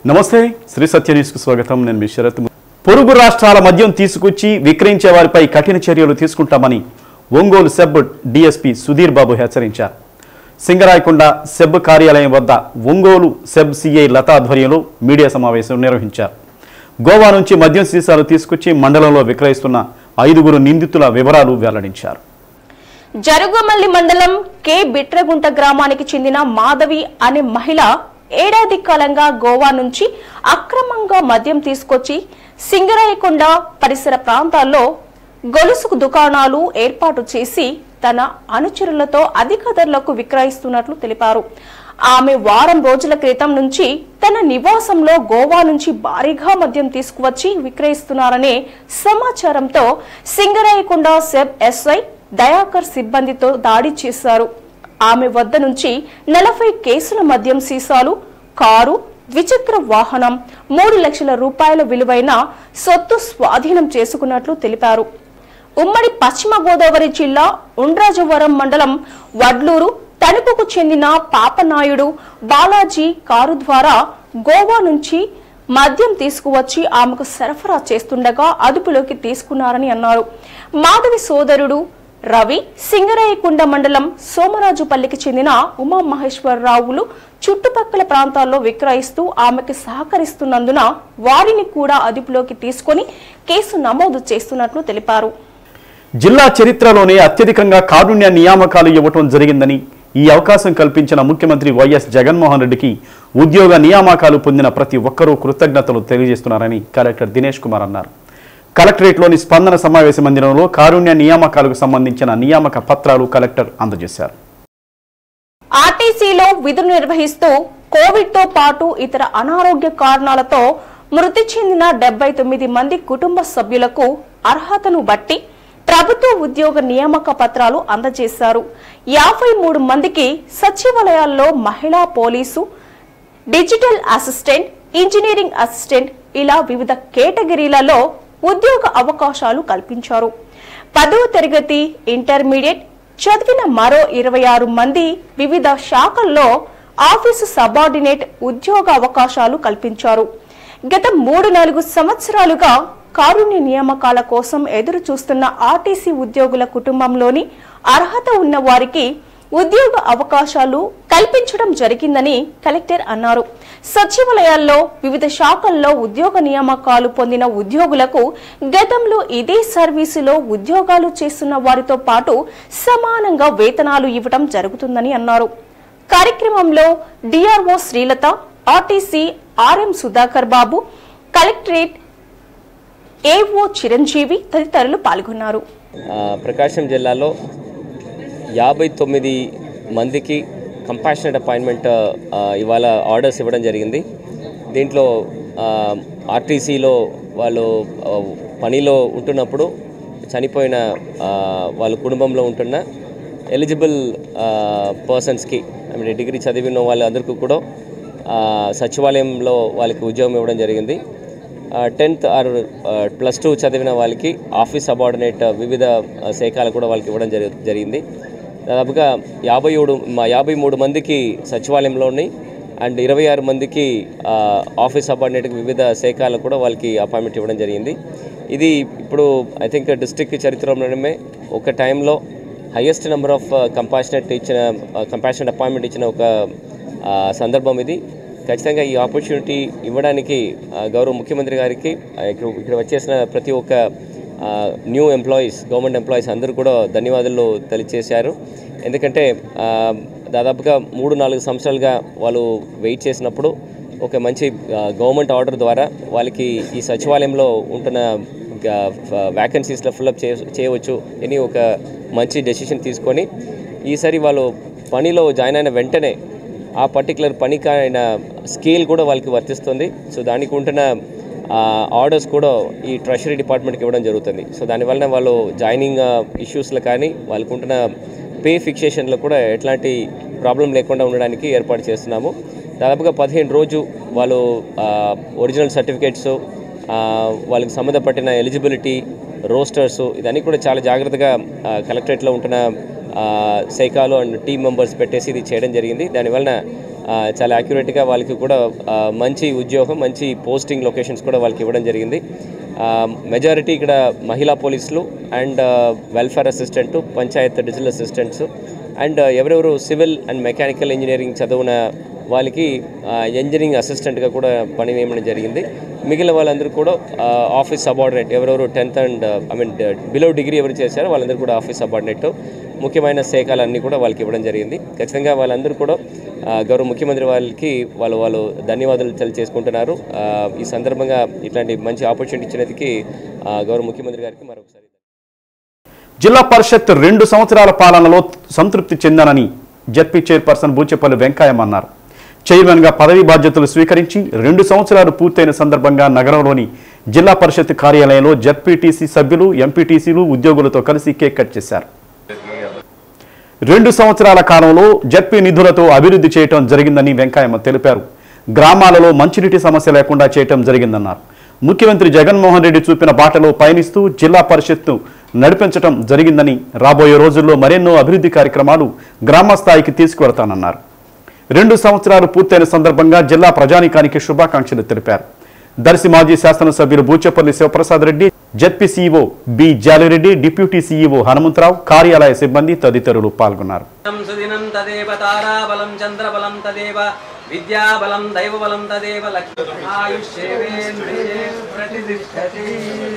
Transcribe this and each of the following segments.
నమస్తే శ్రీ సత్య న్యూస్కు స్వాగతం నేను మీ శరత్ పొరుగు రాష్ట్రాల మద్యం తీసుకొచ్చి విక్రయించే వారిపై కఠిన చర్యలు తీసుకుంటామని ఒంగోలు సెబ్ డిఎస్పీ సుధీర్ బాబు హెచ్చరించారు సింగరాయకొండ సెబ్ కార్యాలయం వద్ద ఒంగోలు సెబ్ సిఐ లతా ఆధ్వర్యంలో మీడియా సమావేశం నిర్వహించారు గోవా నుంచి మద్యం సీసాలు తీసుకొచ్చి మండలంలో విక్రయిస్తున్న ఐదుగురు నిందితుల వివరాలు వెల్లడించారు జరుగుమల్లి మండలం కె బిట్రగుంట గ్రామానికి చెందిన మాధవి అనే మహిళ ఏడాది కాలంగా గోవా నుంచి అక్రమంగా మద్యం తీసుకొచ్చి సింగరాయకొండ పరిసర ప్రాంతాల్లో గొలుసు దుకాణాలు ఏర్పాటు చేసి తన అనుచరులతో అధిక ధరలకు విక్రయిస్తున్నట్లు తెలిపారు ఆమె వారం రోజుల క్రితం నుంచి తన నివాసంలో గోవా నుంచి భారీగా మద్యం తీసుకువచ్చి విక్రయిస్తున్నారనే సమాచారంతో సింగరాయకొండ సెబ్ ఎస్ఐ దయాకర్ సిబ్బందితో దాడి చేశారు ఆమె వద్ద నుంచి నలభై కేసుల మద్యం సీసాలు కారు ద్విచక్ర వాహనం మూడు లక్షల రూపాయల విలువైన సొత్తు స్వాధీనం చేసుకున్నట్లు తెలిపారు ఉమ్మడి పశ్చిమ గోదావరి జిల్లా ఉండ్రాజవరం మండలం వడ్లూరు తణుకుకు చెందిన పాపనాయుడు బాలాజీ కారు ద్వారా గోవా నుంచి మద్యం తీసుకువచ్చి ఆమెకు సరఫరా చేస్తుండగా అదుపులోకి తీసుకున్నారని అన్నారు మాధవి సోదరుడు రవి సింగరాయకుండ మండలం సోమరాజుపల్లికి చెందిన ఉమా మహేశ్వరరావులు చుట్టుపక్కల ప్రాంతాల్లో విక్రయిస్తూ ఆమెకు సహకరిస్తున్నందున వారిని కూడా అదుపులోకి తీసుకొని కేసు నమోదు చేస్తున్నట్లు తెలిపారు జిల్లా చరిత్రలోనే అత్యధికంగా కారుణ్య నియామకాలు ఇవ్వటం జరిగిందని ఈ అవకాశం కల్పించిన ముఖ్యమంత్రి వైఎస్ జగన్మోహన్ రెడ్డికి ఉద్యోగ నియామకాలు పొందిన ప్రతి ఒక్కరూ కృతజ్ఞతలు తెలియజేస్తున్నారని కలెక్టర్ దినేష్ కుమార్ అన్నారు కలెక్టరేట్లోని స్పందన సమావేశ మందిరంలో కారుణ్య నియామకాలకు సంబంధించిన నియామక పత్రాలు కలెక్టర్ అందజేశారు ఆర్టీసీలో విధులు నిర్వహిస్తూ కోవిడ్ తో పాటు ఇతర అనారోగ్య కారణాలతో మృతి చెందిన డెబ్బై తొమ్మిది మంది కుటుంబ సభ్యులకు అర్హతను బట్టి ప్రభుత్వ ఉద్యోగ నియామక పత్రాలు అందజేశారు యాభై మూడు మందికి సచివాలయాల్లో మహిళా police digital assistant engineering assistant ఇలా వివిధ కేటగిరీలలో ఉద్యోగ అవకాశాలు కల్పించారు పదవ తరగతి ఇంటర్మీడియట్ చదివిన మరో ఇరవై ఆరు మంది వివిధ శాఖల్లో ఆఫీసు సబార్డినేట్ ఉద్యోగ అవకాశాలు కల్పించారు గత మూడు నాలుగు సంవత్సరాలుగా కారుణ్య నియామకాల కోసం ఎదురు చూస్తున్న ఆర్టీసీ ఉద్యోగుల కుటుంబంలోని అర్హత ఉన్న వారికి ఉద్యోగ అవకాశాలు కల్పించడం జరిగిందని కలెక్టర్ అన్నారు సచివాలయాల్లో వివిధ శాఖల్లో ఉద్యోగ నియామకాలు పొందిన ఉద్యోగులకు గతంలో ఇదే సర్వీసులో ఉద్యోగాలు చేస్తున్న వారితో పాటు సమానంగా వేతనాలు ఇవ్వడం జరుగుతుందని అన్నారు కార్యక్రమంలో DRO Srilatha RTC RM Sudhakar Babu collectorate AO Chiranjeevi తదితరులు పాల్గొన్నారు ఆ, ప్రకాశం జిల్లాలో యాభై తొమ్మిది మందికి కంపాషనెట్ అపాయింట్మెంట్ ఆ, ఇవాళ ఆర్డర్స్ ఇవ్వడం జరిగింది దీంట్లో ఆ, ఆర్టీసీలో వాళ్ళు ఆ, పనిలో ఉంటున్నప్పుడు చనిపోయిన ఆ, వాళ్ళ కుటుంబంలో ఉంటున్న ఎలిజిబుల్ పర్సన్స్కి ఐ మీన్ డిగ్రీ చదివిన వాళ్ళందరికీ కూడా ఆ, సచివాలయంలో వాళ్ళకి ఉద్యోగం ఇవ్వడం జరిగింది టెన్త్ ఆర్ ప్లస్ టూ చదివిన వాళ్ళకి ఆఫీస్ సబార్డినేట్ వివిధ ఆ, శాఖలు కూడా వాళ్ళకి ఇవ్వడం జరి జరిగింది దాదాపుగా యాభై ఏడు మా యాభై మూడు మందికి సచివాలయంలోని అండ్ ఇరవై ఆరు మందికి ఆ, ఆఫీస్ సబార్డినేట్కి వివిధ శాఖలకు కూడా వాళ్ళకి అపాయింట్మెంట్ ఇవ్వడం జరిగింది ఇది ఇప్పుడు ఐ థింక్ డిస్ట్రిక్ట్ చరిత్రలోనే ఒక టైంలో హైయెస్ట్ నెంబర్ ఆఫ్ కంపాషనెట్ ఇచ్చిన కంపాషనెట్ అపాయింట్మెంట్ ఇచ్చిన ఒక ఆ, సందర్భం ఇది ఖచ్చితంగా ఈ ఆపర్చునిటీ ఇవ్వడానికి ఆ, గౌరవ ముఖ్యమంత్రి గారికి ఆ, ఇక్కడ ఇక్కడ వచ్చేసిన ప్రతి ఒక్క న్యూ ఎంప్లాయీస్ గవర్నమెంట్ ఎంప్లాయీస్ అందరూ కూడా ధన్యవాదాలు తెలియచేశారు ఎందుకంటే ఆ, దాదాపుగా మూడు నాలుగు సంవత్సరాలుగా వాళ్ళు వెయిట్ చేసినప్పుడు ఒక మంచి గవర్నమెంట్ ఆర్డర్ ద్వారా వాళ్ళకి ఈ సచివాలయంలో ఉంటున్న వ్యాకెన్సీస్లో ఫిల్అప్ చే చేయవచ్చు అని ఒక మంచి డెసిషన్ తీసుకొని ఈసారి వాళ్ళు పనిలో జాయిన్ అయిన వెంటనే ఆ పర్టికులర్ పనికి అయిన స్కేల్ కూడా వాళ్ళకి వర్తిస్తుంది సో దానికి ఉంటున్న ఆర్డర్స్ కూడా ఈ ట్రెషరీ డిపార్ట్మెంట్కి ఇవ్వడం జరుగుతుంది సో దానివల్ల వాళ్ళు జాయినింగ్ ఇష్యూస్లో కానీ వాళ్ళకు ఉంటున్న పే ఫిక్సేషన్లో కూడా ఎట్లాంటి ప్రాబ్లం లేకుండా ఉండడానికి ఏర్పాటు చేస్తున్నాము దాదాపుగా పదిహేను రోజు వాళ్ళు ఒరిజినల్ సర్టిఫికేట్స్ వాళ్ళకి సంబంధపట్టిన ఎలిజిబిలిటీ రోస్టర్స్ ఇదన్నీ కూడా చాలా జాగ్రత్తగా కలెక్టరేట్లో ఉంటున్న ఆ, సైకాలో అండ్ టీమ్ మెంబర్స్ పెట్టేసి ఇది చేయడం జరిగింది దానివలన ఆ, చాలా యాక్యురేట్గా వాళ్ళకి కూడా ఆ, మంచి ఉద్యోగం మంచి పోస్టింగ్ లొకేషన్స్ కూడా వాళ్ళకి ఇవ్వడం జరిగింది మెజారిటీ ఇక్కడ మహిళా పోలీసులు and welfare assistant panchayat digital assistants and ఎవరెవరు సివిల్ అండ్ మెకానికల్ ఇంజనీరింగ్ చదివిన వాళ్ళకి ఇంజనీరింగ్ అసిస్టెంట్గా కూడా పని నియమనం జరిగింది మిగిలిన వాళ్ళందరూ కూడా ఆఫీస్ సబార్డినేట్ ఎవరెవరు tenth and I mean below degree ఎవరు చేశారో వాళ్ళందరూ కూడా ఆఫీస్ సబార్డినేట్ ముఖ్యమైన శాఖలన్నీ కూడా వాళ్ళకి ఇవ్వడం జరిగింది ఖచ్చితంగా వాళ్ళందరూ కూడా ఆ, గౌరవ ముఖ్యమంత్రి వాళ్ళకి వాళ్ళు వాళ్ళు ధన్యవాదాలు తెలియజేసుకుంటున్నారు ఆ, ఈ సందర్భంగా ఇట్లాంటి మంచి ఆపర్చునిటీ ఇచ్చినందుకు ఆ, గౌరవ ముఖ్యమంత్రి గారికి మరొకసారి జిల్లా పరిషత్ రెండు సంవత్సరాల పాలనలో సంతృప్తి చెందానని జడ్పీ చైర్పర్సన్ బూచెపల్లి వెంకయ్యం అన్నారు చైర్మన్గా పదవి బాధ్యతలు స్వీకరించి రెండు సంవత్సరాలు పూర్తయిన సందర్భంగా నగరంలోని జిల్లా పరిషత్ కార్యాలయంలో జడ్పీటీసీ సభ్యులు ఎంపీటీసీలు ఉద్యోగులతో కలిసి కేక్ కట్ చేశారు రెండు సంవత్సరాల కాలంలో జడ్పీ నిధులతో అభివృద్ధి చేయటం జరిగిందని వెంకయ్యమ్మ తెలిపారు గ్రామాలలో మంచినీటి సమస్య లేకుండా చేయటం జరిగిందన్నారు ముఖ్యమంత్రి జగన్మోహన్ రెడ్డి చూపిన బాటలో పయనిస్తూ జిల్లా పరిషత్ను నడిపించటం జరిగిందని రాబోయే రోజుల్లో మరెన్నో అభివృద్ధి కార్యక్రమాలు గ్రామ స్థాయికి తీసుకువెడతానన్నారు రెండు సంవత్సరాలు పూర్తయిన సందర్భంగా జిల్లా ప్రజానీకానికి శుభాకాంక్షలు తెలిపారు దర్శి మాజీ శాసనసభ్యులు Buchepalli Sivaprasad Reddy ZP CEO B Jalireddy deputy CEO Hanumantharao కార్యాలయ సిబ్బంది తదితరులు పాల్గొన్నారు ం సుదినం తదేవ తారాబలం చంద్రబలం తదేవ విద్యాబలం దైవబలం తదేవ లక్ష్మీ ఆయుష్యేవేంద్రియే ప్రతిష్టతి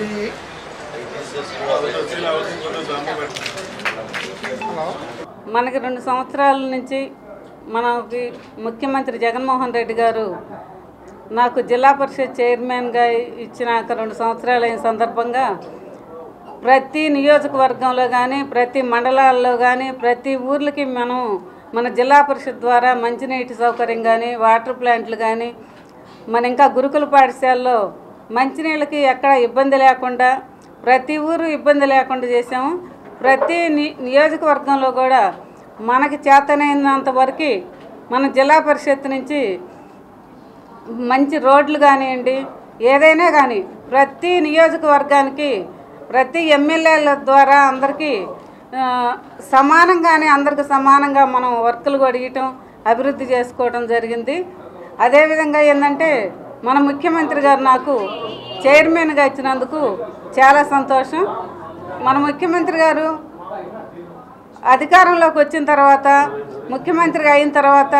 మనకి రెండు సంవత్సరాల నుంచి మనకి ముఖ్యమంత్రి జగన్మోహన్ రెడ్డి గారు నాకు జిల్లా పరిషత్ చైర్మన్గా ఇచ్చినాక రెండు సంవత్సరాలు అయిన సందర్భంగా ప్రతి నియోజకవర్గంలో కానీ ప్రతి మండలాల్లో కానీ ప్రతి ఊర్లకి మనం మన జిల్లా పరిషత్ ద్వారా మంచినీటి సౌకర్యం కానీ వాటర్ ప్లాంట్లు కానీ మన ఇంకా గురుకుల పాఠశాలలో మంచినీళ్ళకి ఎక్కడ ఇబ్బంది లేకుండా ప్రతి ఊరు ఇబ్బంది లేకుండా చేసాము ప్రతి ని- నియోజకవర్గంలో కూడా మనకి చేతనైనంత వరకు మన జిల్లా పరిషత్ నుంచి మంచి రోడ్లు కానివ్వండి ఏదైనా కానీ ప్రతి నియోజకవర్గానికి ప్రతి ఎమ్మెల్యేల ద్వారా అందరికీ ఆ, సమానంగానే అందరికి సమానంగా మనం వర్కులు కొడిగటం అభివృద్ధి చేసుకోవడం జరిగింది అదేవిధంగా ఏంటంటే మన ముఖ్యమంత్రి గారు నాకు చైర్మన్గా ఇచ్చినందుకు చాలా సంతోషం మన ముఖ్యమంత్రి గారు అధికారంలోకి వచ్చిన తర్వాత ముఖ్యమంత్రిగా అయిన తర్వాత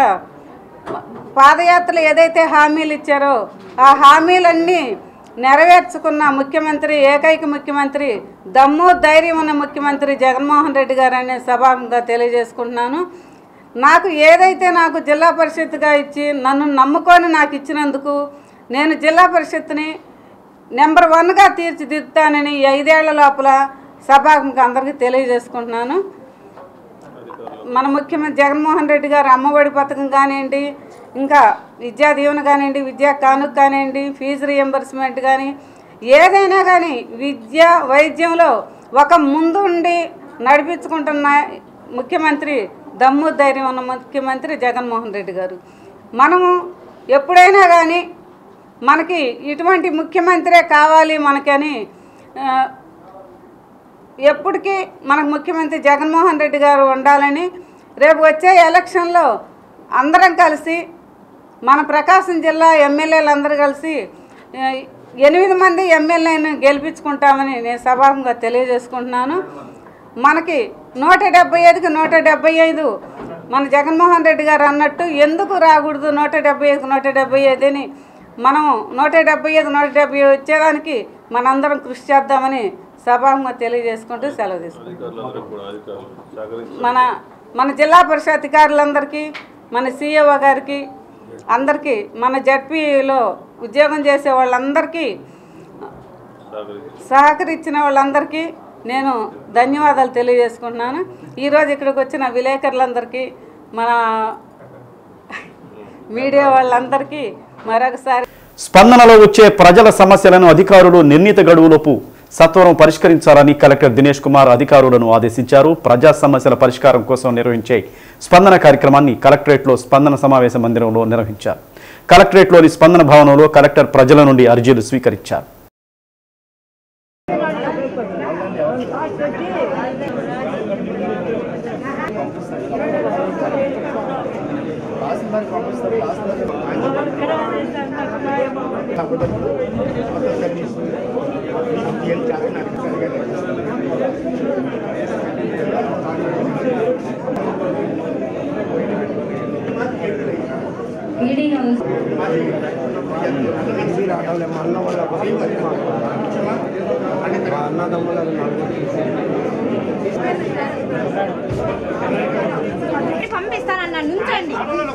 పాదయాత్రలు ఏదైతే హామీలు ఇచ్చారో ఆ హామీలన్నీ నెరవేర్చుకున్న ముఖ్యమంత్రి ఏకైక ముఖ్యమంత్రి దమ్ము ధైర్యం ఉన్న ముఖ్యమంత్రి జగన్మోహన్ రెడ్డి గారు అనే సభాముగా తెలియజేసుకుంటున్నాను నాకు ఏదైతే నాకు జిల్లా పరిషత్గా ఇచ్చి నన్ను నమ్ముకొని నాకు ఇచ్చినందుకు నేను జిల్లా పరిషత్ని నెంబర్ వన్గా తీర్చిదిద్దుతానని ఈ ఐదేళ్ల లోపల సభాముగా అందరికీ తెలియజేసుకుంటున్నాను మన ముఖ్యమంత్రి జగన్మోహన్ రెడ్డి గారు అమ్మఒడి పథకం కానివ్వండి ఇంకా విద్యా దీవెన కానివ్వండి విద్యా కానుక కానివ్వండి ఫీజు రియంబర్స్మెంట్ కానీ ఏదైనా కానీ విద్య వైద్యంలో ఒక ముందు ఉండి నడిపించుకుంటున్న ముఖ్యమంత్రి దమ్ము ధైర్యం ఉన్న ముఖ్యమంత్రి జగన్మోహన్ రెడ్డి గారు మనము ఎప్పుడైనా కానీ మనకి ఇటువంటి ముఖ్యమంత్రే కావాలి మనకని ఆ, ఎప్పటికీ మనకు ముఖ్యమంత్రి జగన్మోహన్ రెడ్డి గారు ఉండాలని రేపు వచ్చే ఎలక్షన్లో అందరం కలిసి మన ప్రకాశం జిల్లా ఎమ్మెల్యేలు అందరూ కలిసి ఆ, ఎనిమిది మంది ఎమ్మెల్యేని గెలిపించుకుంటామని నేను సభాముగా తెలియజేసుకుంటున్నాను మనకి నూట డెబ్బై ఐదుకి నూట డెబ్బై ఐదు మన జగన్మోహన్ రెడ్డి గారు అన్నట్టు ఎందుకు రాకూడదు నూట డెబ్బై ఐదుకి నూట డెబ్బై ఐదు అని మనం నూట డెబ్బై ఐదు నూట డెబ్బై ఐదు వచ్చేదానికి మనందరం కృషి చేద్దామని సభాముగా తెలియజేసుకుంటూ సెలవు తీసుకుంటాం మన మన జిల్లా పరిషత్ అధికారులందరికీ మన సీఈఓ గారికి అందరికీ మన జడ్పీలో ఉద్యోగం చేసే వాళ్ళందరికీ సహకరించిన వాళ్ళందరికీ నేను ధన్యవాదాలు తెలియజేసుకుంటున్నాను ఈరోజు ఇక్కడికి వచ్చిన విలేకరులందరికీ మన మీడియా వాళ్ళందరికీ మరొకసారి స్పందనలో వచ్చే ప్రజల సమస్యలను అధికారులు నిర్ణీత గడువులోపు సత్వరం పరిష్కరించాలని కలెక్టర్ దినేష్ కుమార్ అధికారులను ఆదేశించారు ప్రజా సమస్యల పరిష్కారం కోసం నిర్వహించే స్పందన కార్యక్రమాన్ని కలెక్టరేట్లో స్పందన సమావేశ మందిరంలో నిర్వహించారు కలెక్టరేట్లోని స్పందన భవనంలో కలెక్టర్ ప్రజల నుండి అర్జీలు స్వీకరించారు రాసిన దానికి పంపిస్తారు పంపిస్తానన్నా నుంచండి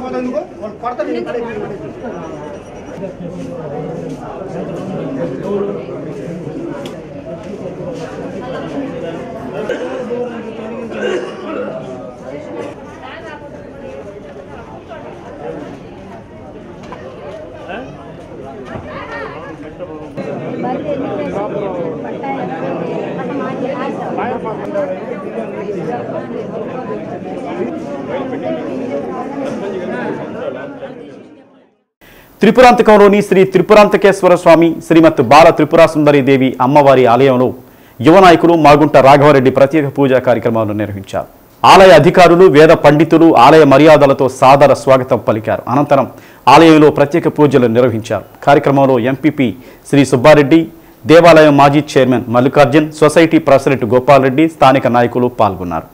త్రిపురాంతకంలోని శ్రీ త్రిపురాంతకేశ్వర స్వామి శ్రీమత్ బాల త్రిపుర సుందరి దేవి అమ్మవారి ఆలయంలో యువ నాయకులు మాగుంట రాఘవరెడ్డి ప్రత్యేక పూజా కార్యక్రమాలను నిర్వహించారు ఆలయ అధికారులు వేద పండితులు ఆలయ మర్యాదలతో సాదర స్వాగతం పలికారు అనంతరం ఆలయంలో ప్రత్యేక పూజలు నిర్వహించారు కార్యక్రమంలో ఎంపీపీ శ్రీ సుబ్బారెడ్డి దేవాలయం మాజీ chairman Mallikarjun society president Gopal Reddy స్థానిక నాయకులు పాల్గొన్నారు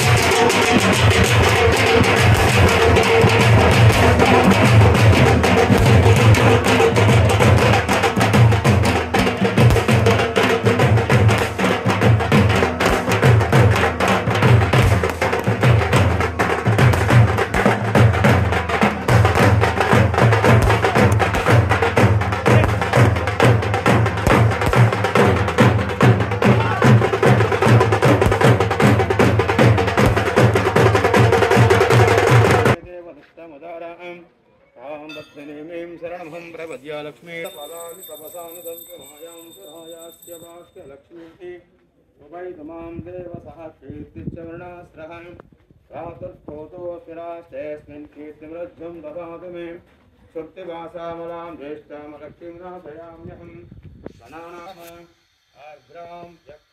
శరణం ప్రపద్యాలక్ష్మీ పదాని తపసానుదంతు మాయాం సురాయాస్య భాష్యలక్ష్మీ ఉపైతమాం దేవ సహ కీర్తిశ్చవర్ణాస్రహం ప్రాతస్ఫోతోస్మిరాస్తేస్మిన్ కీర్తిమృద్ధం దదాతు మే సుప్తివాసామలాం జ్యేష్ఠామలక్ష్మీం నాశయామ్యహం గణానామ ఆర్ద్రాం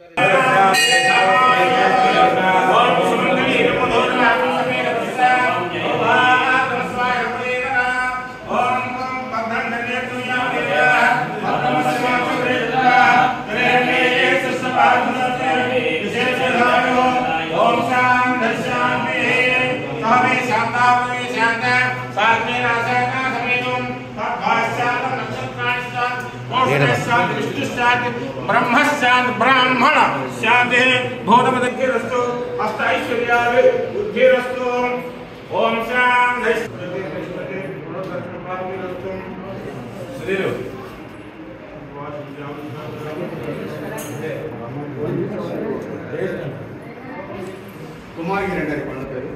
బ్రహ్మశాంతి బ్రాహ్మణ శాంతి భూతమదగ్గిరస్తు అష్టైశ్వర్యాలు బుద్ధిరస్తు ఓం శాంతి శ్రీలు కుమారి గారి పండుగ పేరు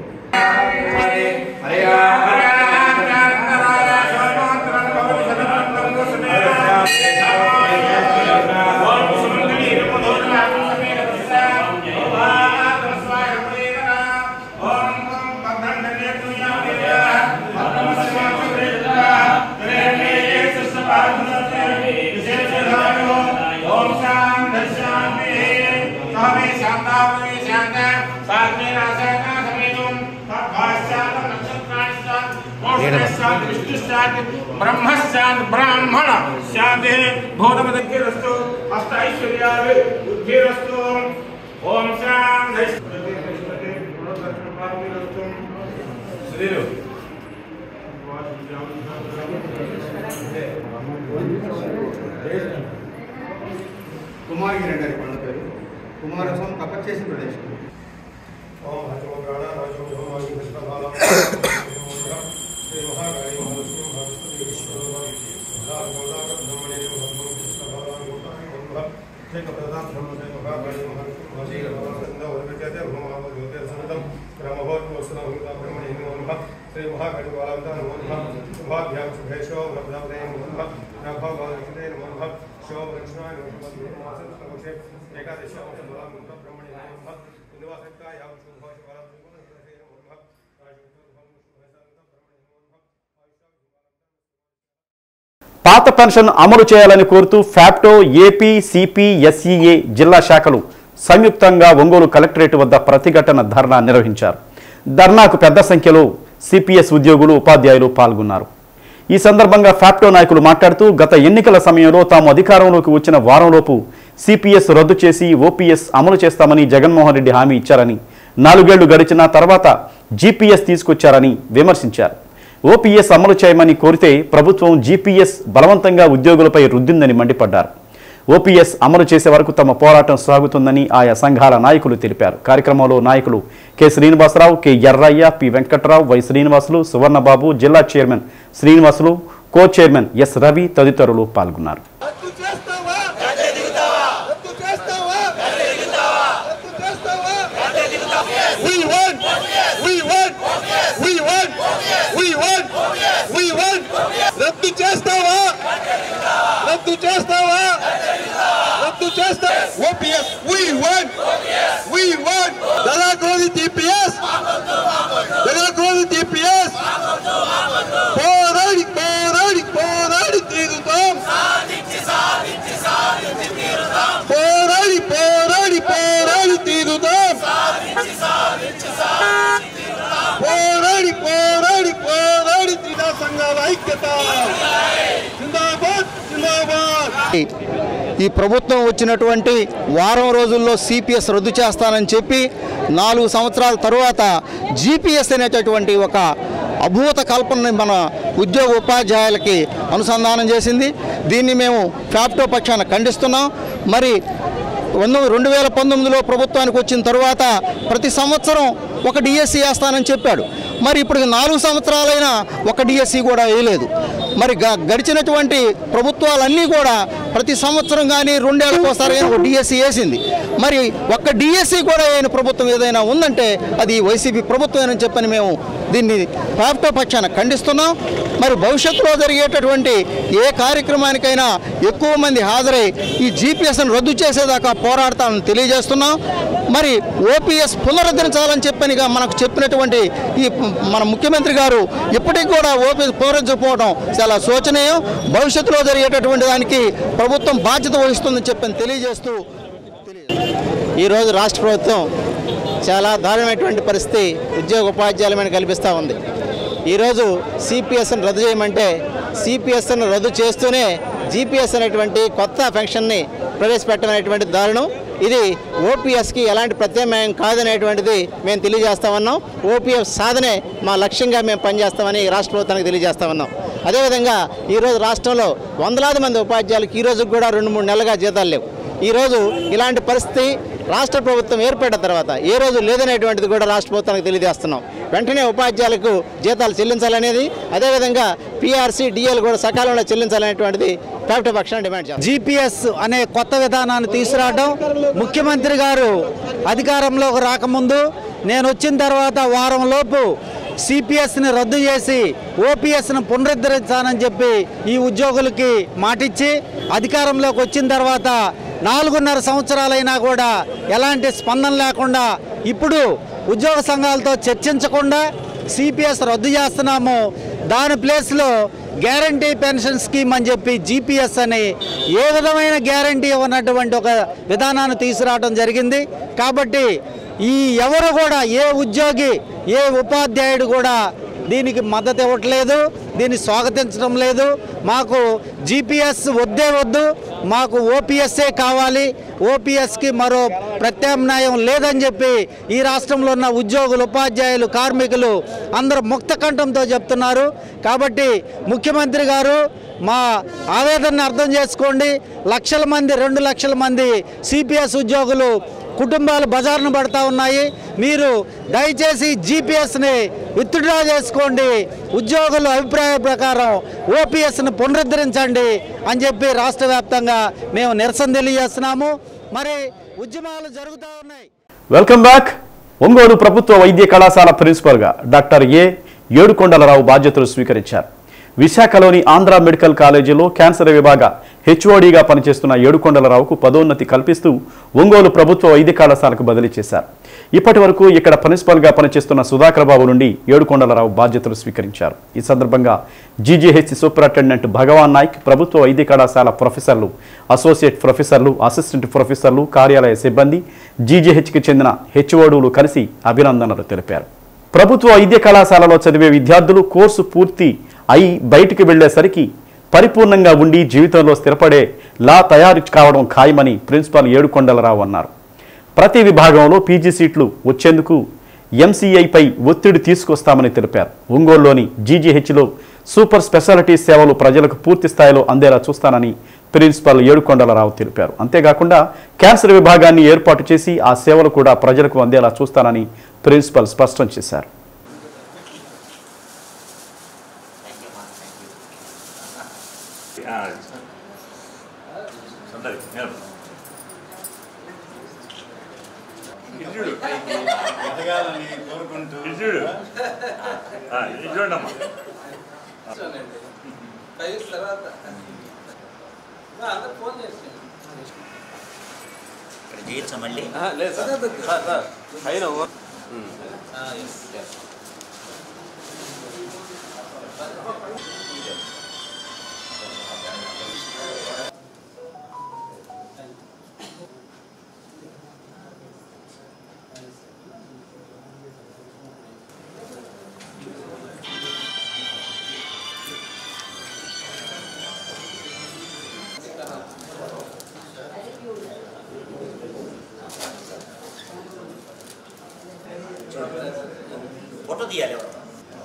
బ్రహ్మశాంతి బ్రాహ్మణ శాంతి భూతమదగ్గిరస్తు అష్టైశ్వర్యాలు బుద్ధిరస్తు ఓం శాంతి శ్రీలు కుమారి గారి పండుగ పేరు కుమారస్వామి తపస్సు చేసిన ప్రదేశం శ్రీ మహాగణి శుభాభ్యాం శుభేశో నభాగణే నమ శోభృష్ణాయ ఏకాదశి బ్రహ్మణి నివాసకాయ పాత పెన్షన్ అమలు చేయాలని కోరుతూ ఫ్యాప్టో ఏపీ సిపి ఎస్ఈఏ జిల్లా శాఖలు సంయుక్తంగా ఒంగోలు కలెక్టరేట్ వద్ద ప్రతిఘటన ధర్నా నిర్వహించారు ధర్నాకు పెద్ద సంఖ్యలో సిపిఎస్ ఉద్యోగులు ఉపాధ్యాయులు పాల్గొన్నారు ఈ సందర్భంగా ఫ్యాప్టో నాయకులు మాట్లాడుతూ గత ఎన్నికల సమయంలో తాము అధికారంలోకి వచ్చిన వారంలోపు సిపిఎస్ రద్దు చేసి ఓపీఎస్ అమలు చేస్తామని జగన్మోహన్ రెడ్డి హామీ ఇచ్చారని నాలుగేళ్లు గడిచిన తర్వాత జీపీఎస్ తీసుకొచ్చారని విమర్శించారు ఓపీఎస్ అమలు చేయమని కోరితే ప్రభుత్వం జీపీఎస్ బలవంతంగా ఉద్యోగులపై రుద్దిందని మండిపడ్డారు ఓపీఎస్ అమలు చేసే వరకు తమ పోరాటం సాగుతుందని ఆయా సంఘాల నాయకులు తెలిపారు కార్యక్రమంలో నాయకులు K Srinivasarao K Errayya P Venkatrao Y Srinivasulu Suvarnababu జిల్లా chairman Srinivasulu co chairman S Ravi తదితరులు పాల్గొన్నారు రద్దు చేస్తావా రద్దు చేస్తావా రద్దు చేస్తావా We want we want we want we want we want రద్దు చేస్తావా రద్దు చేస్తావా రద్దు చేస్తా OPS we want we want దళాకోది టీపీఎస్ దళాకోది టీపీఎస్ పోరాడి పోరాడి పోరాడి తీరుతాం పోరాడి పోరాడి పోరాడి తీరుదాం పోరాడి పోరాడి పోరాడి క్రీడా సంఘాల ఐక్యత జిందాబాద్ జిందాబాద్ ఈ ప్రభుత్వం వచ్చినటువంటి వారం రోజుల్లో సిపిఎస్ రద్దు చేస్తానని చెప్పి నాలుగు సంవత్సరాల తరువాత జీపీఎస్ అనేటటువంటి ఒక అభూత కల్పనని మన ఉద్యోగ ఉపాధ్యాయులకి అనుసంధానం చేసింది దీన్ని మేము ఫ్యాప్టో పక్షాన ఖండిస్తున్నాం మరి వంద- రెండు వేల పంతొమ్మిదిలో ప్రభుత్వానికి వచ్చిన తరువాత ప్రతి సంవత్సరం ఒక డిఎస్సి వేస్తానని చెప్పాడు మరి ఇప్పుడు నాలుగు సంవత్సరాలైనా ఒక డిఎస్సి కూడా వేయలేదు మరి గ- గడిచినటువంటి ప్రభుత్వాలన్నీ కూడా ప్రతి సంవత్సరం కానీ రెండేళ్ళకి ఒకసారి ఒక డిఎస్సి వేసింది మరి ఒక్క డిఎస్సి కూడా వేయని ప్రభుత్వం ఏదైనా ఉందంటే అది వైసీపీ ప్రభుత్వమేనని చెప్పని మేము దీన్ని ప్రాప్త పక్షాన ఖండిస్తున్నాం మరి భవిష్యత్తులో జరిగేటటువంటి ఏ కార్యక్రమానికైనా ఎక్కువ మంది హాజరై ఈ జీపీఎస్ను రద్దు చేసేదాకా పోరాడతామని తెలియజేస్తున్నాం మరి ఓపీఎస్ పునరుద్ధరించాలని చెప్పనిగా మనకు చెప్పినటువంటి ఈ మన ముఖ్యమంత్రి గారు ఇప్పటికి కూడా ఓపీఎస్ పునరుద్ధరించకపోవడం చాలా శోచనీయం భవిష్యత్తులో జరిగేటటువంటి దానికి ప్రభుత్వం బాధ్యత వహిస్తుందని చెప్పని తెలియజేస్తూ ఈరోజు రాష్ట్ర ప్రభుత్వం చాలా దారుణమైనటువంటి పరిస్థితి ఉద్యోగ ఉపాధ్యాయుల మీద కల్పిస్తూ ఉంది ఈరోజు సిపిఎస్ని రద్దు చేయమంటే సిపిఎస్ను రద్దు చేస్తూనే జీపీఎస్ అనేటువంటి కొత్త ఫంక్షన్ని ప్రవేశపెట్టమైనటువంటి దారుణం ఇది ఓపీఎస్కి ఎలాంటి ప్రత్యామ్నాయం కాదనేటువంటిది మేము తెలియజేస్తా ఉన్నాం ఓపీఎస్ సాధనే మా లక్ష్యంగా మేము పనిచేస్తామని రాష్ట్ర ప్రభుత్వానికి తెలియజేస్తా ఉన్నాం అదేవిధంగా ఈరోజు రాష్ట్రంలో వందలాది మంది ఉపాధ్యాయులకు ఈ రోజు కూడా రెండు మూడు నెలలుగా జీతాలు లేవు ఈరోజు ఇలాంటి పరిస్థితి రాష్ట్ర ప్రభుత్వం ఏర్పడిన తర్వాత ఏ రోజు లేదనేటువంటిది కూడా రాష్ట్ర ప్రభుత్వానికి తెలియజేస్తున్నాం వెంటనే ఉపాధ్యాయులకు జీతాలు చెల్లించాలనేది అదేవిధంగా పీఆర్సీ డిఎల్ కూడా సకాలంలో చెల్లించాలనేటువంటిది ప్రభుత్వ పక్షాన్ని డిమాండ్ చేస్తాం జీపీఎస్ అనే కొత్త విధానాన్ని తీసుకురావడం ముఖ్యమంత్రి గారు అధికారంలోకి రాకముందు నేను వచ్చిన తర్వాత వారం లోపు సిపిఎస్ని రద్దు చేసి ఓపీఎస్ను పునరుద్ధరించానని చెప్పి ఈ ఉద్యోగులకి మాటిచ్చి అధికారంలోకి వచ్చిన తర్వాత నాలుగున్నర సంవత్సరాలైనా కూడా ఎలాంటి స్పందన లేకుండా ఇప్పుడు ఉద్యోగ సంఘాలతో చర్చించకుండా సిపిఎస్ రద్దు చేస్తున్నాము దాని ప్లేస్లో గ్యారంటీ పెన్షన్ స్కీమ్ అని చెప్పి జీపీఎస్ అని ఏ విధమైన గ్యారంటీ ఉన్నటువంటి ఒక విధానాన్ని తీసుకురావడం జరిగింది కాబట్టి ఈ ఎవరు కూడా ఏ ఉద్యోగి ఏ ఉపాధ్యాయుడు కూడా దీనికి మద్దతు ఇవ్వట్లేదు దీన్ని స్వాగతించడం లేదు మాకు జీపీఎస్ వద్దే వద్దు మాకు ఓపీఎస్ఏ కావాలి ఓపీఎస్కి మరో ప్రత్యామ్నాయం లేదని చెప్పి ఈ రాష్ట్రంలో ఉన్న ఉద్యోగులు ఉపాధ్యాయులు కార్మికులు అందరూ ముక్త కంఠంతో చెప్తున్నారు కాబట్టి ముఖ్యమంత్రి గారు మా ఆవేదనని అర్థం చేసుకోండి లక్షల మంది రెండు లక్షల మంది సిపిఎస్ ఉద్యోగులు కుటుంబాలు బజార్ను పడతా ఉన్నాయి మీరు దయచేసి జీపీఎస్ని విత్డ్రా చేసుకోండి ఉద్యోగుల అభిప్రాయ ప్రకారం ఓపీఎస్ని పునరుద్ధరించండి అని చెప్పి రాష్ట్ర వ్యాప్తంగా మేము నిరసన తెలియజేస్తున్నాము మరి ఉద్యమాలు జరుగుతూ ఉన్నాయి వెల్కమ్ బ్యాక్ ఒంగోలు ప్రభుత్వ వైద్య కళాశాల ప్రిన్సిపల్గా డాక్టర్ ఏ ఏడుకొండలరావు బాధ్యతలు స్వీకరించారు విశాఖలోని ఆంధ్ర మెడికల్ కాలేజీలో క్యాన్సర్ విభాగ హెచ్ఓడిగా పనిచేస్తున్న ఏడుకొండలరావుకు పదోన్నతి కల్పిస్తూ ఒంగోలు ప్రభుత్వ వైద్య కళాశాలకు బదిలీ చేశారు ఇప్పటి వరకు ఇక్కడ ప్రిన్సిపల్గా పనిచేస్తున్న సుధాకర్ బాబు నుండి ఏడుకొండలరావు బాధ్యతలు స్వీకరించారు ఈ సందర్భంగా జీజీహెచ్ సూపరింటెండెంట్ భగవాన్ నాయక్ ప్రభుత్వ వైద్య కళాశాల ప్రొఫెసర్లు అసోసియేట్ ప్రొఫెసర్లు అసిస్టెంట్ ప్రొఫెసర్లు కార్యాలయ సిబ్బంది జీజీహెచ్కి చెందిన హెచ్ఓడులు కలిసి అభినందనలు తెలిపారు ప్రభుత్వ వైద్య కళాశాలలో చదివే విద్యార్థులు కోర్సు పూర్తి అయి బయటికి వెళ్లేసరికి పరిపూర్ణంగా ఉండి జీవితంలో స్థిరపడే లా తయారు కావడం ఖాయమని ప్రిన్సిపాల్ ఏడుకొండలరావు అన్నారు ప్రతి విభాగంలో పీజీ సీట్లు వచ్చేందుకు ఎంసీఐపై ఒత్తిడి తీసుకొస్తామని తెలిపారు ఒంగోలులోని జీజీహెచ్లో సూపర్ స్పెషాలిటీ సేవలు ప్రజలకు పూర్తి స్థాయిలో అందేలా చూస్తానని ప్రిన్సిపాల్ ఏడుకొండలరావు తెలిపారు అంతేకాకుండా క్యాన్సర్ విభాగాన్ని ఏర్పాటు చేసి ఆ సేవలు కూడా ప్రజలకు అందేలా చూస్తానని ప్రిన్సిపల్ స్పష్టం చేశారు చేయొచ్చా మళ్ళీ ఫోటో తీయాలి ఎవరు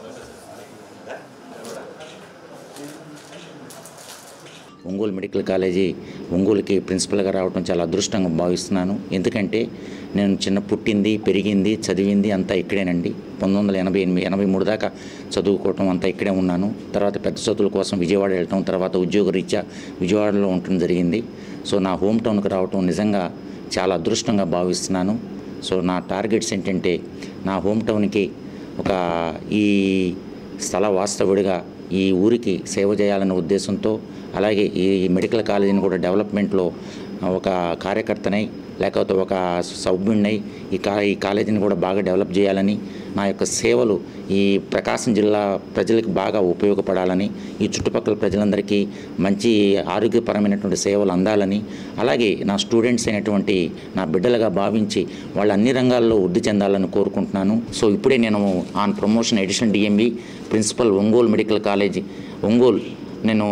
ఒంగోలు మెడికల్ కాలేజీ ఒంగోలుకి ప్రిన్సిపల్గా రావడం చాలా అదృష్టంగా భావిస్తున్నాను ఎందుకంటే నేను చిన్న పుట్టింది పెరిగింది చదివింది అంతా ఇక్కడేనండి పంతొమ్మిది వందల ఎనభై ఎనిమిది ఎనభై మూడు దాకా చదువుకోవటం అంతా ఇక్కడే ఉన్నాను తర్వాత పెద్ద చదువుల కోసం విజయవాడ వెళ్ళటం తర్వాత ఉద్యోగ రీత్యా విజయవాడలో ఉండటం జరిగింది సో నా హోమ్ టౌన్కి రావటం నిజంగా చాలా అదృష్టంగా భావిస్తున్నాను సో నా టార్గెట్స్ ఏంటంటే నా హోమ్ టౌన్కి ఒక ఈ స్థల వాస్తవుడిగా ఈ ఊరికి సేవ చేయాలనే ఉద్దేశంతో అలాగే ఈ మెడికల్ కాలేజీని కూడా డెవలప్మెంట్లో ఒక కార్యకర్తనై లేకపోతే ఒక సభ్యుడినై ఈ కా ఈ కాలేజీని కూడా బాగా డెవలప్ చేయాలని నా యొక్క సేవలు ఈ ప్రకాశం జిల్లా ప్రజలకు బాగా ఉపయోగపడాలని ఈ చుట్టుపక్కల ప్రజలందరికీ మంచి ఆరోగ్యపరమైనటువంటి సేవలు అందాలని అలాగే నా స్టూడెంట్స్ అయినటువంటి నా బిడ్డలుగా భావించి వాళ్ళు అన్ని రంగాల్లో వృద్ధి చెందాలని కోరుకుంటున్నాను సో ఇప్పుడే నేను on promotion additional DME principal Ongole medical college Ongole నేను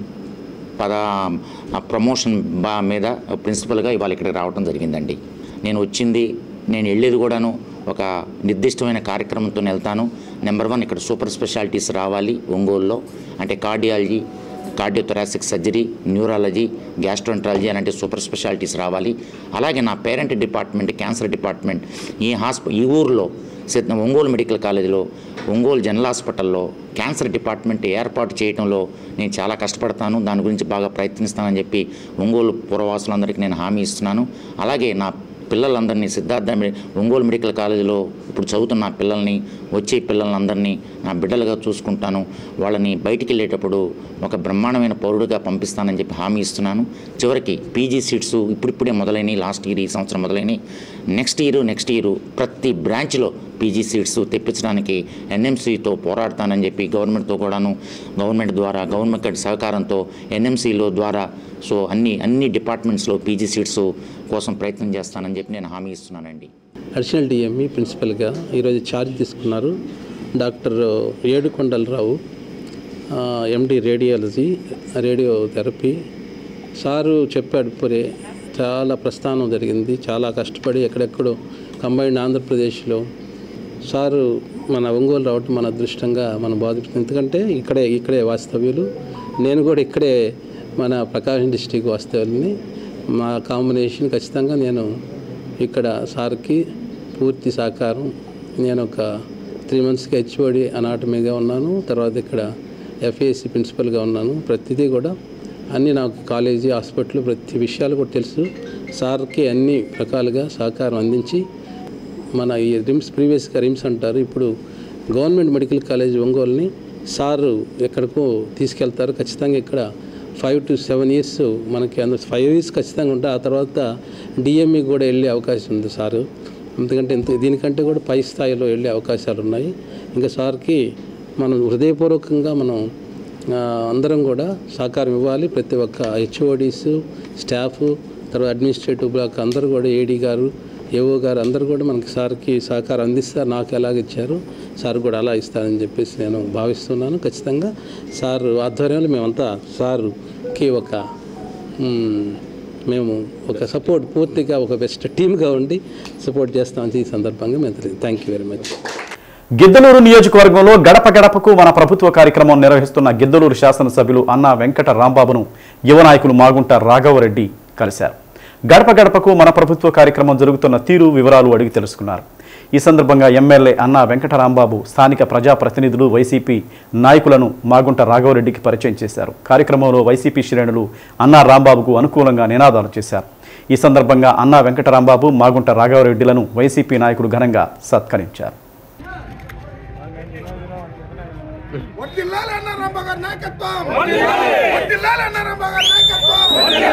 పద ఆ ప్రమోషన్ బా మీద ప్రిన్సిపల్గా ఇవాళ ఇక్కడికి రావడం జరిగిందండి నేను వచ్చింది నేను వెళ్ళేది కూడాను ఒక నిర్దిష్టమైన కార్యక్రమంతో వెళ్తాను నెంబర్ వన్ ఇక్కడ సూపర్ స్పెషాలిటీస్ రావాలి ఒంగోలులో అంటే cardiology cardiothoracic surgery neurology gastroenterology అలాంటి సూపర్ స్పెషాలిటీస్ రావాలి అలాగే నా పేరెంట్ డిపార్ట్మెంట్ క్యాన్సర్ డిపార్ట్మెంట్ ఈ హాస్ప ఈ ఊరిలో సిద్ధ ఒంగోలు మెడికల్ కాలేజీలో ఒంగోలు జనరల్ హాస్పిటల్లో క్యాన్సర్ డిపార్ట్మెంట్ ఏర్పాటు చేయడంలో నేను చాలా కష్టపడతాను దాని గురించి బాగా ప్రయత్నిస్తానని చెప్పి ఒంగోలు పురవాసులందరికీ నేను హామీ ఇస్తున్నాను అలాగే నా పిల్లలందరినీ సిద్ధార్థ మె- ఒంగోలు మెడికల్ కాలేజీలో ఇప్పుడు చదువుతున్న నా పిల్లల్ని వచ్చే పిల్లలందరినీ నా బిడ్డలుగా చూసుకుంటాను వాళ్ళని బయటికి వెళ్ళేటప్పుడు ఒక బ్రహ్మాండమైన పౌరుడిగా పంపిస్తానని చెప్పి హామీ ఇస్తున్నాను చివరికి పీజీ సీట్స్ ఇప్పుడిప్పుడే మొదలైనవి లాస్ట్ ఇయర్ ఈ సంవత్సరం మొదలైనవి నెక్స్ట్ ఇయర్ నెక్స్ట్ ఇయర్ ప్రతి బ్రాంచ్లో పీజీ సీట్స్ తెప్పించడానికి ఎన్ఎంసీతో పోరాడతానని చెప్పి గవర్నమెంట్తో కూడాను గవర్నమెంట్ ద్వారా గవర్నమెంట్ సహకారంతో ఎన్ఎంసీలో ద్వారా సో అన్ని అన్ని డిపార్ట్మెంట్స్లో పీజీ సీట్స్ కోసం ప్రయత్నం చేస్తానని చెప్పి నేను హామీ ఇస్తున్నానండి అడిషనల్ డిఎంఈ ప్రిన్సిపల్గా ఈరోజు ఛార్జ్ తీసుకున్నారు doctor Edukondalarao MD radiology radiotherapy sir చెప్పాడు ఇప్పుడే చాలా ప్రస్థానం జరిగింది చాలా కష్టపడి ఎక్కడెక్కడో కంబైన్డ్ ఆంధ్రప్రదేశ్లో సారు మన ఒంగోలు రావటం మన అదృష్టంగా మన బాధిస్తుంది ఎందుకంటే ఇక్కడే ఇక్కడే వాస్తవ్యులు నేను కూడా ఇక్కడే మన ప్రకాశం డిస్టిక్ వాస్తవ్యుల్ని మా కాంబినేషన్ ఖచ్చితంగా నేను ఇక్కడ సార్కి పూర్తి సహకారం నేను ఒక త్రీ మంత్స్కి హెచ్ఓడి అనాటమీగా ఉన్నాను తర్వాత ఇక్కడ ఎఫ్ఏసి ప్రిన్సిపల్గా ఉన్నాను ప్రతిదీ కూడా అన్నీ నాకు కాలేజీ హాస్పిటల్ ప్రతి విషయాలు కూడా తెలుసు సార్కి అన్ని రకాలుగా సహకారం అందించి మన ఈ రిమ్స్ ప్రీవియస్గా రిమ్స్ అంటారు ఇప్పుడు గవర్నమెంట్ మెడికల్ కాలేజ్ ఒంగోలుని సారు ఎక్కడికో తీసుకెళ్తారు ఖచ్చితంగా ఇక్కడ ఫైవ్ టు సెవెన్ ఇయర్స్ మనకి అందులో ఫైవ్ ఇయర్స్ ఖచ్చితంగా ఉంటాయి ఆ తర్వాత డిఎంఈ కూడా వెళ్ళే అవకాశం ఉంది సారు ఎందుకంటే ఇంత దీనికంటే కూడా పై స్థాయిలో వెళ్ళే అవకాశాలు ఉన్నాయి ఇంకా సార్కి మనం హృదయపూర్వకంగా మనం ఆ, అందరం కూడా సహకారం ఇవ్వాలి ప్రతి ఒక్క హెచ్ఓడీస్ స్టాఫ్ తర్వాత అడ్మినిస్ట్రేటివ్ బ్లాక్ అందరూ కూడా ఏడీ గారు ఏవో గారు అందరూ కూడా మనకి సార్కి సహకారం అందిస్తారు నాకు ఎలాగ ఇచ్చారు సార్ కూడా అలా ఇస్తారని చెప్పేసి నేను భావిస్తున్నాను ఖచ్చితంగా సార్ ఆధ్వర్యంలో మేమంతా సార్కి ఒక మ్, మేము ఒక సపోర్ట్ పూర్తిగా ఒక బెస్ట్ టీమ్గా ఉండి సపోర్ట్ చేస్తామని ఈ సందర్భంగా మేము thank you very much Giddalur నియోజకవర్గంలో గడప గడపకు మన ప్రభుత్వ కార్యక్రమం నిర్వహిస్తున్న గిద్దలూరు శాసనసభ్యులు అన్నా వెంకట రాంబాబును యువ నాయకులు మాగుంట రాఘవరెడ్డి కలిశారు గడప గడపకు మన ప్రభుత్వ కార్యక్రమం జరుగుతున్న తీరు వివరాలు అడిగి తెలుసుకున్నారు ఈ సందర్భంగా ఎమ్మెల్యే అన్నా వెంకట రాంబాబు స్థానిక ప్రజాప్రతినిధులు వైసీపీ నాయకులను మాగుంట రాఘవరెడ్డికి పరిచయం చేశారు కార్యక్రమంలో వైసీపీ శ్రేణులు అన్నా రాంబాబుకు అనుకూలంగా నినాదాలు చేశారు ఈ సందర్భంగా అన్నా వెంకట రాంబాబు మాగుంట రాఘవరెడ్డిలను వైసీపీ నాయకులు ఘనంగా సత్కరించారు వర్ధిల్లాలి అన్న రంభగారి నాయకత్వం వర్ధిల్లాలి అన్న రంభగారి నాయకత్వం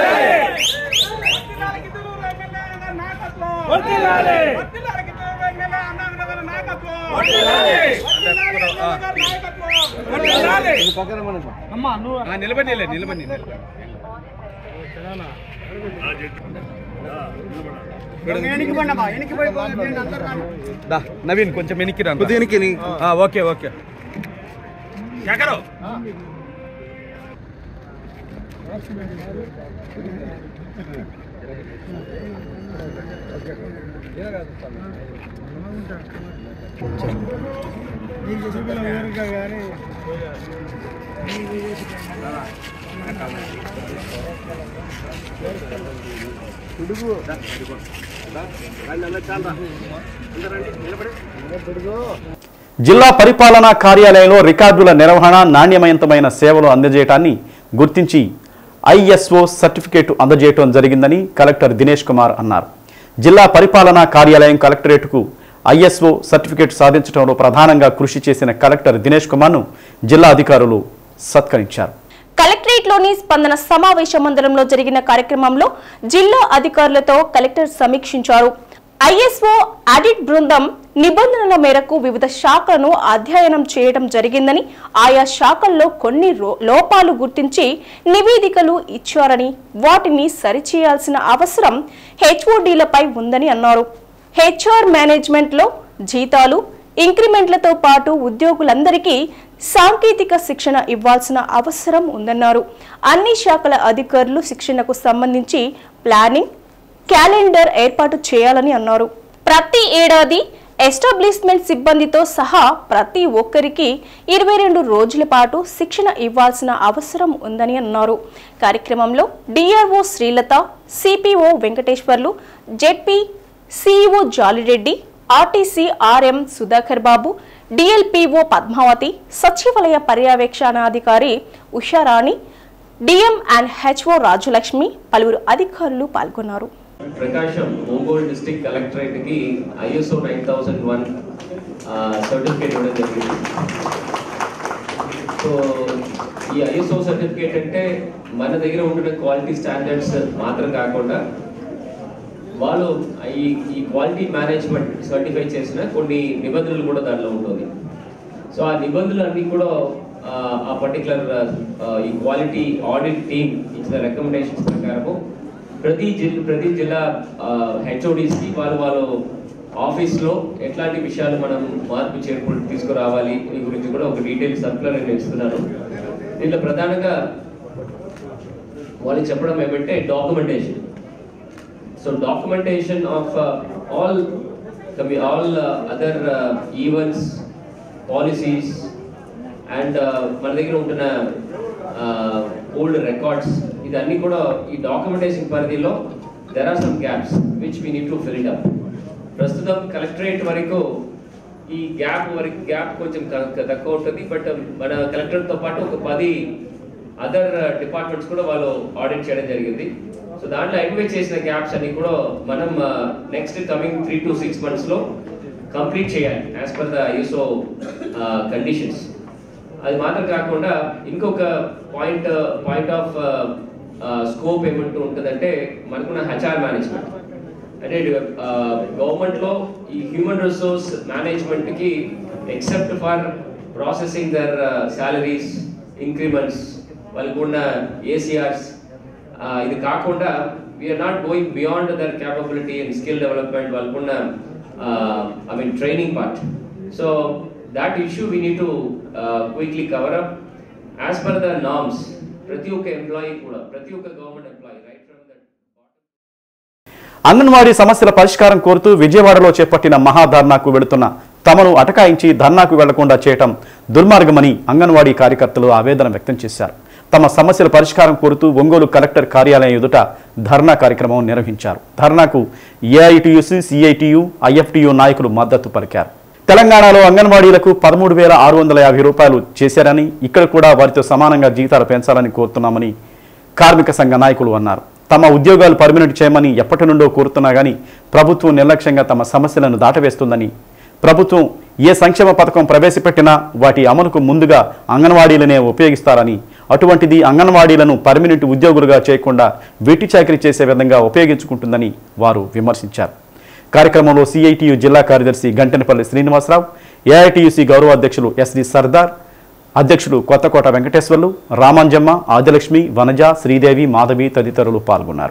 నిలబడి నిలబడి దా నవీన్ కొంచెం వెనక్కి రా వెనక్కి ఓకే ఓకే జిల్లా పరిపాలనా కార్యాలయంలో రికార్డుల నిర్వహణ నాణ్యమయంతమైన సేవలు అందజేయటాన్ని గుర్తించి ఐఎస్ఓ సర్టిఫికేట్ అందజేయటం జరిగిందని కలెక్టర్ దినేష్ కుమార్ అన్నారు జిల్లా పరిపాలనా కార్యాలయం కలెక్టరేట్కు ఐఎస్ఓ సర్టిఫికేట్ సాధించడంలో ప్రధానంగా కృషి చేసిన కలెక్టర్ దినేష్ కుమార్ను జిల్లా అధికారులు సత్కరించారు కలెక్టరేట్లోని స్పందన సమావేశ మందిరంలో జరిగిన కార్యక్రమంలో జిల్లా అధికారులతో కలెక్టర్ సమీక్షించారు ఐఎస్ఓ ఆడిట్ బృందం నిబంధనల మేరకు వివిధ శాఖలను అధ్యయనం చేయడం జరిగిందని ఆయా శాఖల్లో కొన్ని రో- లోపాలు గుర్తించి నివేదికలు ఇచ్చారని వాటిని సరిచేయాల్సిన అవసరం హెచ్ఓడీలపై ఉందని అన్నారు హెచ్ఆర్ మేనేజ్మెంట్లో జీతాలు ఇంక్రిమెంట్లతో పాటు ఉద్యోగులందరికీ సాంకేతిక శిక్షణ ఇవ్వాల్సిన అవసరం ఉందన్నారు అన్ని శాఖల అధికారులు శిక్షణకు సంబంధించి ప్లానింగ్ క్యాలెండర్ ఏర్పాటు చేయాలని అన్నారు ప్రతి ఏడాది ఎస్టాబ్లిష్మెంట్ సిబ్బందితో సహా ప్రతి ఒక్కరికి ఇరవై రెండు రోజుల పాటు శిక్షణ ఇవ్వాల్సిన అవసరం ఉందని అన్నారు కార్యక్రమంలో DRO Srilatha CPO Venkateswarlu ZP CEO Jalireddy RTC RM Sudhakar Babu DLPO Padmavathi సచివాలయ పర్యవేక్షణాధికారి Usharani DM and HO Rajalakshmi పలువురు అధికారులు పాల్గొన్నారు ప్రకాశం ఒంగోలు డిస్ట్రిక్ట్ కలెక్టరేట్ కి ISO nine thousand one certificate ఇవ్వడం జరిగింది సో ఈ ఐఎస్ఓ సర్టిఫికేట్ అంటే మన దగ్గర ఉంటున్న క్వాలిటీ స్టాండర్డ్స్ మాత్రం కాకుండా వాళ్ళు ఈ ఈ క్వాలిటీ మేనేజ్మెంట్ సర్టిఫై చేసిన కొన్ని నిబంధనలు కూడా దాంట్లో ఉంటుంది సో ఆ నిబంధనలు అన్ని కూడా ఆ, ఆ పర్టికులర్ ఈ క్వాలిటీ ఆడిట్ టీమ్ ఇచ్చిన రికమెండేషన్స్ ప్రకారము ప్రతి జిల్లా ప్రతి జిల్లా హెచ్ఓడిస్కి వాళ్ళు వాళ్ళు ఆఫీస్లో ఎట్లాంటి విషయాలు మనం మార్పు చేర్పులు తీసుకురావాలి ఈ గురించి కూడా ఒక డీటెయిల్ సర్కులర్ నేను ఇస్తున్నాను దీంట్లో ప్రధానంగా వాళ్ళు చెప్పడం ఏమంటే documentation so documentation of all all other events policies and మన దగ్గర ఉంటున్న ఓల్డ్ రికార్డ్స్ ఇదన్నీ కూడా ఈ డాక్యుమెంటేషన్ పరిధిలో there are some gaps which we need to fill it up ప్రస్తుతం కలెక్టరేట్ వరకు ఈ గ్యాప్ వరకు గ్యాప్ కొంచెం త- తక్కువ ఉంటుంది బట్ మన కలెక్టరేట్తో పాటు ఒక పది అదర్ డిపార్ట్మెంట్స్ కూడా వాళ్ళు ఆడిట్ చేయడం జరిగింది సో దాంట్లో ఐడెంటిఫై చేసిన గ్యాప్స్ అన్ని కూడా మనం next coming three to six మంత్స్లో కంప్లీట్ చేయాలి as per the ISO conditions అది మాత్రం కాకుండా ఇంకొక పాయింట్ పాయింట్ ఆఫ్ స్కోప్ ఏమంటూ ఉంటుందంటే మనకున్న హెచ్ఆర్ మేనేజ్మెంట్ అంటే గవర్నమెంట్ లో ఈ హ్యూమన్ రిసోర్స్ మేనేజ్మెంట్ కి except for processing their salaries increments వాళ్ళకు ఉన్న ఏసీఆర్స్ ఆ, ఇది కాకుండా we're not going beyond their capability and skill development వాళ్ళకున్న I mean training part so that issue we need to quickly cover up as per the norms ప్రతి ఒక్క employee కూడా ప్రతి ఒక్క government employee right from the anganwadi సమస్యల పరిష్కారం కోరుతూ విజయవాడలో చేపట్టిన మహాధర్నాకు వెళుతున్న తమను అటకాయించి ధర్నాకు వెళ్లకుండా చేయటం దుర్మార్గమని అంగన్వాడీ కార్యకర్తలు ఆవేదన వ్యక్తం చేశారు తమ సమస్యల పరిష్కారం కోరుతూ ఒంగోలు కలెక్టర్ కార్యాలయం ఎదుట ధర్నా కార్యక్రమం నిర్వహించారు ధర్నాకు ఏఐటియుసి సిఐటియు ఐఎఫ్టియు నాయకులు మద్దతు పలికారు తెలంగాణలో అంగన్వాడీలకు పదమూడు వేల ఆరు వందల యాభై రూపాయలు చేశారని ఇక్కడ కూడా వారితో సమానంగా జీతాలు పెంచాలని కోరుతున్నామని కార్మిక సంఘ నాయకులు అన్నారు తమ ఉద్యోగాలు పర్మినెంట్ చేయమని ఎప్పటి నుండో కోరుతున్నా గానీ ప్రభుత్వం నిర్లక్ష్యంగా తమ సమస్యలను దాటవేస్తుందని ప్రభుత్వం ఏ సంక్షేమ పథకం ప్రవేశపెట్టినా వాటి అమలుకు ముందుగా అంగన్వాడీలనే ఉపయోగిస్తారని అటువంటిది అంగన్వాడీలను పర్మినెంట్ ఉద్యోగులుగా చేయకుండా వెట్టి చాకరీ చేసే విధంగా ఉపయోగించుకుంటుందని వారు విమర్శించారు కార్యక్రమంలో సిఐటియు జిల్లా కార్యదర్శి గంటెనపల్లి శ్రీనివాసరావు ఏఐటియుసి గౌరవ అధ్యక్షులు ఎస్డి సర్దార్ అధ్యక్షులు కొత్తకోట వెంకటేశ్వర్లు రామాంజమ్మ ఆదిలక్ష్మి వనజ శ్రీదేవి మాధవి తదితరులు పాల్గొన్నారు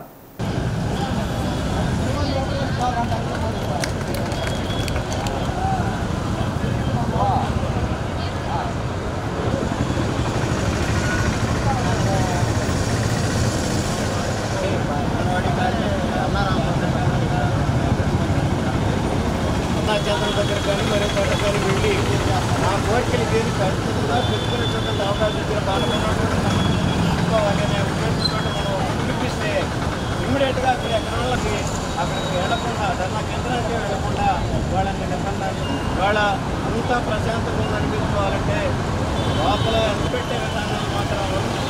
చేతుల దగ్గర కానీ మరో చోట కానీ వెళ్ళి నా కోరికలు దేని ఖచ్చితంగా పెట్టుకునేటువంటి అవకాశం ఇచ్చిన బాలకున్నటువంటి ఉద్దేశంతో మనం పిలిపిస్తే ఇమ్మీడియట్గా అక్కడ ఎక్కడ వాళ్ళకి అక్కడికి వెళ్లకుండా ధర్నా కేంద్రానికి వెళ్లకుండా వాళ్ళని నిబంధన వాళ్ళ అంతా ప్రశాంతంగా నడిపించుకోవాలంటే లోపల పెట్టే విధానాన్ని మాత్రం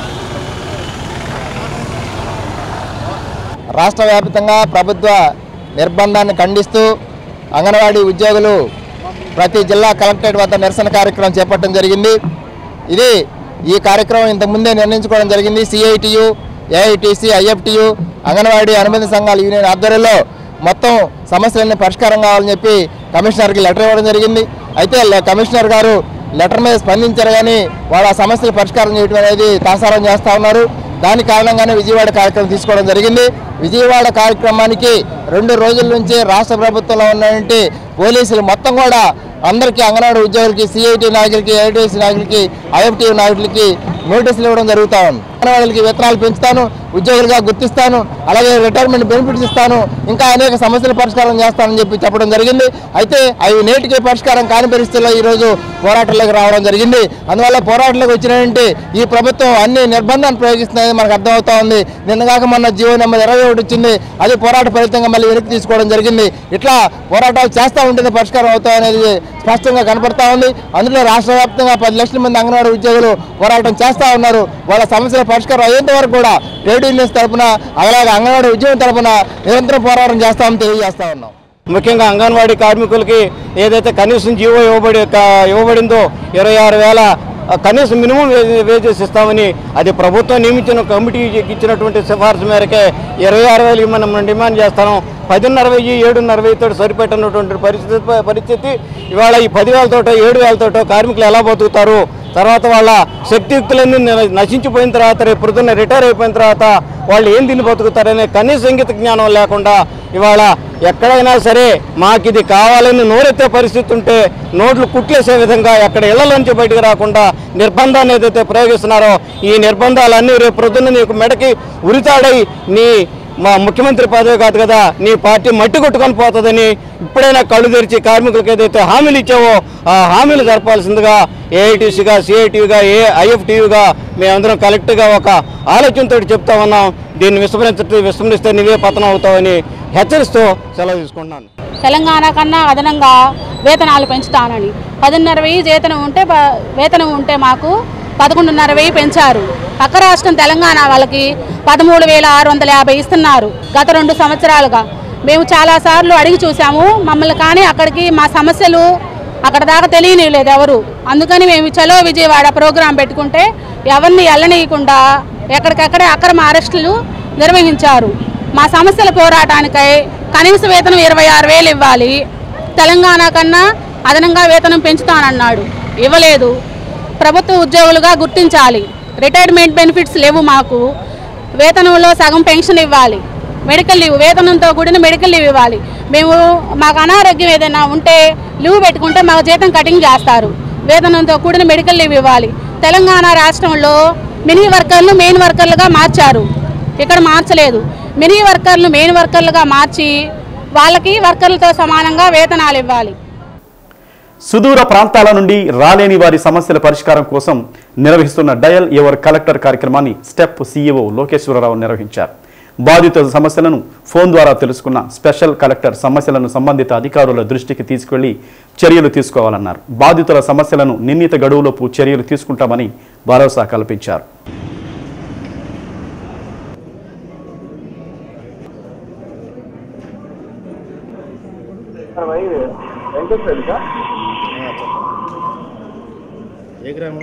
రాష్ట్ర వ్యాప్తంగా ప్రభుత్వ నిర్బంధాన్ని ఖండిస్తూ అంగన్వాడీ ఉద్యోగులు ప్రతి జిల్లా కలెక్టరేట్ వద్ద నిరసన కార్యక్రమం చేపట్టడం జరిగింది ఇది ఈ కార్యక్రమం ఇంతకుముందే నిర్ణయించుకోవడం జరిగింది సిఐటియు ఏఐటిసి ఐఎఫ్టియు అంగన్వాడీ అనుబంధ సంఘాల యూనియన్ ఆధ్వర్యంలో మొత్తం సమస్యలన్నీ పరిష్కారం కావాలని చెప్పి కమిషనర్కి లెటర్ ఇవ్వడం జరిగింది అయితే లె- కమిషనర్ గారు లెటర్ మీద స్పందించారు కానీ వాళ్ళ సమస్యలు పరిష్కారం చేయడం అనేది తాసారం చేస్తూ ఉన్నారు దాని కారణంగానే విజయవాడ కార్యక్రమం తీసుకోవడం జరిగింది విజయవాడ కార్యక్రమానికి రెండు రోజుల నుంచి రాష్ట్ర ప్రభుత్వంలో ఉన్నటువంటి పోలీసులు మొత్తం కూడా అందరికీ అంగన్వాడీ ఉద్యోగులకి సిఐటి నాయకులకి ఐటీసీ నాయకులకి ఐఎఫ్టీ నాయకులకి నోటీసులు ఇవ్వడం జరుగుతా ఉంది అంగన్వాడీలకి వేతనాలు పెంచుతాను ఉద్యోగులుగా గుర్తిస్తాను అలాగే రిటైర్మెంట్ బెనిఫిట్స్ ఇస్తాను ఇంకా అనేక సమస్యల పరిష్కారం చేస్తానని చెప్పి చెప్పడం జరిగింది అయితే అవి నేటికి పరిష్కారం కాని పరిస్థితుల్లో ఈరోజు పోరాటంలోకి రావడం జరిగింది అందువల్ల పోరాటంలోకి వచ్చినటువంటి ఈ ప్రభుత్వం అన్ని నిర్బంధాన్ని ప్రయోగిస్తున్నది మనకు అర్థమవుతా ఉంది నిన్నగాక మొన్న జీవో నెంబర్ ఇరవై ఒకటి వచ్చింది అది పోరాట ఫలితంగా మళ్ళీ వెనక్కి తీసుకోవడం జరిగింది ఇట్లా పోరాటాలు చేస్తూ ఉంటేనే పరిష్కారం అవుతాయి అనేది స్పష్టంగా కనపడతా ఉంది అందులో రాష్ట్ర వ్యాప్తంగా పది లక్షల మంది అంగన్వాడీ ఉద్యోగులు పోరాటం చేస్తూ ఉన్నారు వాళ్ళ సమస్యల పరిష్కారం అయ్యేంత వరకు కూడా ట్రేడ్ యూనియన్స్ తరపున అలాగే అంగన్వాడీ ఉద్యోగం తరపున నిరంతరం పోరాటం చేస్తామని తెలియజేస్తా ఉన్నాం ముఖ్యంగా అంగన్వాడీ కార్మికులకి ఏదైతే కనీసం జీవో ఇవ్వబడి క- ఇవ్వబడిందో ఇరవై ఆరు వేల ఆ, కనీసం మినిమం వే- వేజెస్ ఇస్తామని అది ప్రభుత్వం నియమించిన కమిటీకి ఇచ్చినటువంటి సిఫార్సు మేరకే ఇరవై ఆరు వేలు మనం డిమాండ్ చేస్తాం పదిన్నర వెయ్యి ఏడున్నర వెయ్యితో సరిపెట్టినటువంటి పరిస్థితి పరిస్థితి ఇవాళ ఈ పదివేలతోటో ఏడు వేలతోటో కార్మికులు ఎలా బతుకుతారు తర్వాత వాళ్ళ శక్తియుక్తులన్నీ న- నశించిపోయిన తర్వాత రేపు పొద్దున్న రిటైర్ అయిపోయిన తర్వాత వాళ్ళు ఏం తిని బతుకుతారనే కనీస ఇంగిత జ్ఞానం లేకుండా ఇవాళ ఎక్కడైనా సరే మాకు ఇది కావాలని నోరెత్తే పరిస్థితి ఉంటే నోట్లు కుట్లేసే విధంగా ఎక్కడ ఇళ్లలోంచి బయటకు రాకుండా నిర్బంధాన్ని ఏదైతే ప్రయోగిస్తున్నారో ఈ నిర్బంధాలన్నీ రేపు ప్రొద్దున్న నీకు మెడకి ఉరితాడై నీ మా ముఖ్యమంత్రి పదవి కాదు కదా నీ పార్టీ మట్టి కొట్టుకొని పోతుందని ఇప్పుడైనా కళ్ళు తెరిచి కార్మికులకు ఏదైతే హామీలు ఇచ్చావో ఆ హామీలు జరపాల్సిందిగా ఏఐటీసీగా సిఐటీగా ఏ ఐఎఫ్టీయుగా మేమందరం కలెక్ట్గా ఒక ఆలోచనతో చెప్తా ఉన్నాం దీన్ని విస్మరించ విస్మరిస్తే నీవే పతనం అవుతావని హెచ్చరిస్తూ సెలవు తీసుకుంటున్నాను తెలంగాణ కన్నా అదనంగా వేతనాలు పెంచుతానని పదిన్నర వెయ్యి వేతనం ఉంటే ప- వేతనం ఉంటే మాకు పదకొండున్నర వెయ్యి పెంచారు పక్క రాష్ట్రం తెలంగాణ వాళ్ళకి పదమూడు వేల ఆరు వందల యాభై ఇస్తున్నారు గత రెండు సంవత్సరాలుగా మేము చాలాసార్లు అడిగి చూసాము మమ్మల్ని కానీ అక్కడికి మా సమస్యలు అక్కడ దాకా తెలియనివ్వలేదు ఎవరు అందుకని మేము చలో విజయవాడ ప్రోగ్రాం పెట్టుకుంటే ఎవరిని వెళ్ళనీయకుండా ఎక్కడికక్కడే అక్రమ అరెస్టులు నిర్వహించారు మా సమస్యల పోరాటానికై కనీస వేతనం ఇరవై ఆరు వేలు ఇవ్వాలి తెలంగాణ కన్నా అదనంగా వేతనం పెంచుతానన్నాడు ఇవ్వలేదు ప్రభుత్వ ఉద్యోగులుగా గుర్తించాలి రిటైర్మెంట్ బెనిఫిట్స్ లేవు మాకు వేతనంలో సగం పెన్షన్ ఇవ్వాలి మెడికల్ లీవ్ వేతనంతో కూడిన మెడికల్ లీవ్ ఇవ్వాలి మేము మాకు అనారోగ్యం ఏదైనా ఉంటే లీవ్ పెట్టుకుంటే మాకు జీతం కటింగ్ చేస్తారు వేతనంతో కూడిన మెడికల్ లీవ్ ఇవ్వాలి తెలంగాణ రాష్ట్రంలో మినీ వర్కర్లు మెయిన్ వర్కర్లుగా మార్చారు ఇక్కడ మార్చలేదు మినీ వర్కర్లు మెయిన్ వర్కర్లుగా మార్చి వాళ్ళకి వర్కర్లతో సమానంగా వేతనాలు ఇవ్వాలి సుదూర ప్రాంతాల నుండి రాలేని వారి సమస్యల పరిష్కారం కోసం నిర్వహిస్తున్న డయల్ యువర్ కలెక్టర్ కార్యక్రమాన్ని స్టెప్ సీఈఓ లోకేశ్వరరావు నిర్వహించారు బాధితుల సమస్యలను ఫోన్ ద్వారా తెలుసుకున్న స్పెషల్ కలెక్టర్ సమస్యలను సంబంధిత అధికారుల దృష్టికి తీసుకెళ్లి చర్యలు తీసుకోవాలన్నారు బాధితుల సమస్యలను నిర్ణీత గడువులోపు చర్యలు తీసుకుంటామని భరోసా కల్పించారు వెంకటేశ్వర సార్ ఏ గ్రామం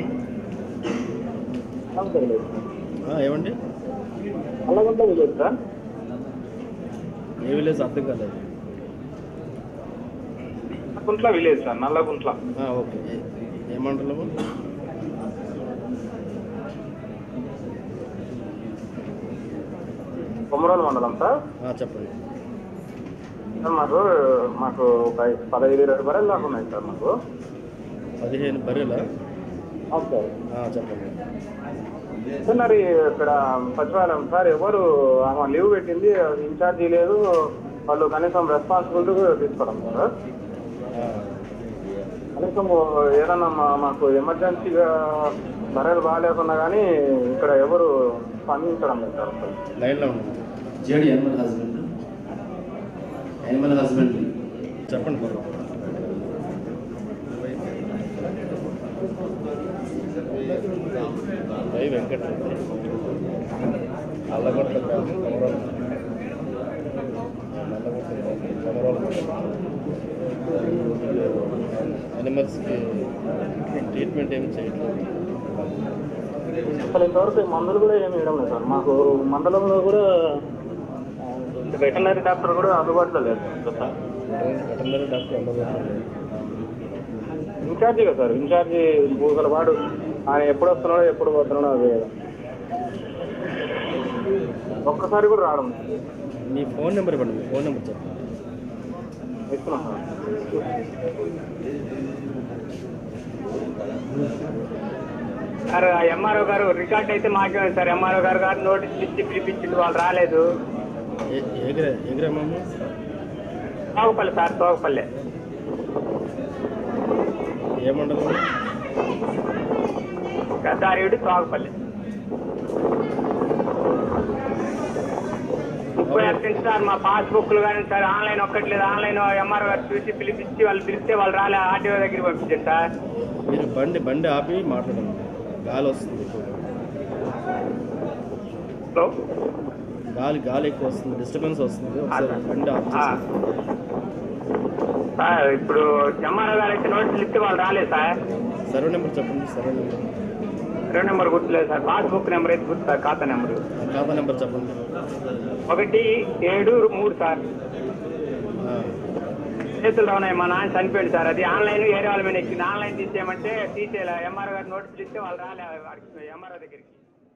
ఆ, ఏమండి అల్లగుంట విలేజ్ సార్ ఏ విలేజ్ అర్థం కాలేదు నల్లగుంట్ల విలేజ్ సార్ నల్లగుంట్ల ఆ, ఓకే ఏ- ఏ మండలము కొమరోలు మండలం సార్ ఆ, చెప్పండి సార్ మాకు మాకు ఒక పదహైదు ఇరవై బర్రెలు దాకా ఉన్నాయి సార్ మాకు పదిహేను బర్రెలా అవును సార్ ఆ, చెప్పండి సార్ మరి ఇక్కడ సచివాలయం సార్ ఎవరు ఆమె లీవ్ పెట్టింది ఇన్ఛార్జీ లేదు వాళ్ళు కనీసం రెస్పాన్సిబిలిటీ కూడా తీసుకోవడం సార్ కనీసం ఏదన్నా మా- మాకు ఎమర్జెన్సీగా బర్రెలు బాగాలేకున్నా కానీ ఇక్కడ ఎవరు స్పందించడం లేదు సార్ అసలు. లైన్లో ఉండండి JD animal husband animal husband చెప్పండి బాబు వై వెంకట అల్లగొట్ల గ్రామం కొమరోలు నల్లగొట్ల గ్రామం, కొమరోలు అనిమల్స్కి ట్రీట్మెంట్ ఏమి చేయట్లేదు అసలు ఇంతవరకు ఈ మందులు కూడా ఏమి ఇవ్వడం లేదు సార్ మాకు మండలంలో కూడా వెటనరీ డాక్టర్ కూడా అందుబాటులో లేదు సార్ వెటర్నరీ డాక్టర్ అందుబాటులో లేదు. ఇన్ఛార్జి కదా సార్ ఇన్ఛార్జి భూగల వాడు ఆయన ఎప్పుడు వస్తున్నాడో ఎప్పుడు పోతున్నాడో అదే కదా. ఒక్కసారి కూడా రావడం లేదు. మీ ఫోన్ నెంబర్ ఇవ్వండి మీ ఫోన్ నెంబర్ చెప్పండి ఇస్తున్నాం సార్ సార్ ఎంఆర్ఓ గారు రికార్డ్ అయితే మాకే ఉంది సార్ ఎంఆర్ఓ గారు గారు నోటీస్ ఇచ్చి పిలిపించింది వాళ్ళు రాలేదు ఏ- ఏ గ్రా- ఏ గ్రామము తోగపల్లి సార్ తోగపల్లి ఏ మండలం గద్దారేడు తోగపల్లి ముప్పై అర్జెంట్ సార్ మా పాస్బుక్లు కానీ సార్ ఆన్లైన్ ఒక్కట్లేదు ఆన్లైన్ ఎంఆర్ఓ గారు చూసి పిలిపించి వాళ్ళు పిలిస్తే వాళ్ళు రాలే ఆర్టీఓ దగ్గరికి పంపించండి సార్ మీరు బండి బండి ఆపి మాట్లాడండి గాలి వస్తుంది ఎక్కువగా. గాలి గాలి ఎక్కువ వస్తుంది డిస్టర్బెన్స్ వస్తుంది ఒకసారి బండి ఆఫ్ చేసి సార్ ఇప్పుడు ఎంఆర్ఓ గారు అయితే నోటీసులు ఇస్తే వాళ్ళు రాలేదు సార్ సర్వే నెంబర్ చెప్పండి సర్వే నెంబర్ రెండు నెంబర్ గుర్తులేదు సార్ పాస్బుక్ నెంబర్ అయితే గుర్తు సార్ ఖాతా నెంబర్ ఖాతా నెంబర్ చెప్పండి ఒకటి ఏడు మూడు సార్ చేతులు ఉన్నాయి మా నాన్న చనిపోయింది సార్ అది ఆన్లైన్ వేరే వాళ్ళ మీద ఎక్కింది ఆన్లైన్ తీసేయమంటే తీసేయాలి ఎంఆర్ గారు నోటీసులు ఇస్తే వాళ్ళు రాలే ఎంఆర్ఓ దగ్గరికి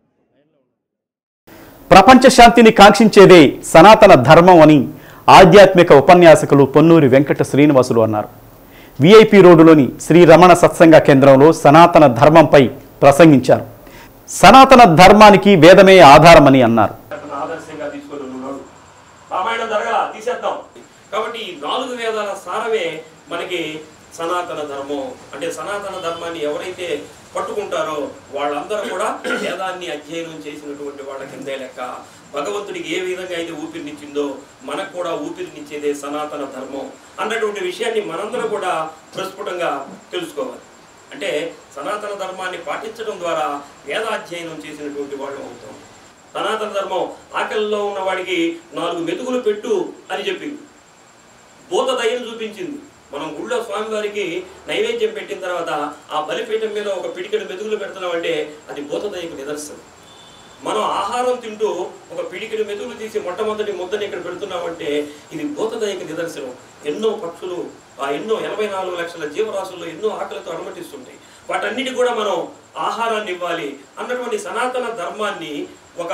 ప్రపంచ శాంతిని కాంక్షించేదే సనాతన ధర్మం అని ఆధ్యాత్మిక ఉపన్యాసకులు పొన్నూరి వెంకట శ్రీనివాసులు అన్నారు విఐపి రోడ్డులోని శ్రీ రమణ సత్సంగ కేంద్రంలో సనాతన ధర్మంపై ప్రసంగించారు సనాతన ధర్మానికి వేదమే ఆధారమని అన్నారు ఆదర్శంగా తీసుకొని ఉన్నాడు రామాయణం జరగల తీసేద్దాం కాబట్టి ఈ నాలుగు వేదాల సారమే మనకి సనాతన ధర్మం అంటే సనాతన ధర్మాన్ని ఎవరైతే పట్టుకుంటారో వాళ్ళందరూ కూడా వేదాన్ని అధ్యయనం చేసినటువంటి వాళ్ళ కిందే లెక్క భగవంతుడికి ఏ విధంగా అయితే ఊపిరినిచ్చిందో మనకు కూడా ఊపిరినిచ్చేదే సనాతన ధర్మం అన్నటువంటి విషయాన్ని మనందరం కూడా ప్రస్ఫుటంగా తెలుసుకోవాలి అంటే సనాతన ధర్మాన్ని పాటించడం ద్వారా వేదాధ్యయనం చేసినటువంటి వాళ్ళు అవుతాం సనాతన ధర్మం ఆకలిలో ఉన్న వాడికి నాలుగు మెతుకులు పెట్టు అని చెప్పింది భూత దయ్యం చూపించింది మనం గుళ్ళో స్వామివారికి నైవేద్యం పెట్టిన తర్వాత ఆ బలిపీఠం మీద ఒక పిడికెడు మెతుకులు పెడుతున్నామంటే అది భూత దయ్యకు నిదర్శనం మనం ఆహారం తింటూ ఒక పిడికెడు మెతుకులు తీసి మొట్టమొదటి ముద్దని ఇక్కడ పెడుతున్నామంటే ఇది భూతదయకు నిదర్శనం ఎన్నో పక్షులు ఆ ఎన్నో ఎనభై నాలుగు లక్షల జీవరాశుల్లో ఎన్నో ఆకలితో అనుమతిస్తుంటాయి వాటన్నిటి కూడా మనం ఆహారాన్ని ఇవ్వాలి అన్నటువంటి సనాతన ధర్మాన్ని ఒక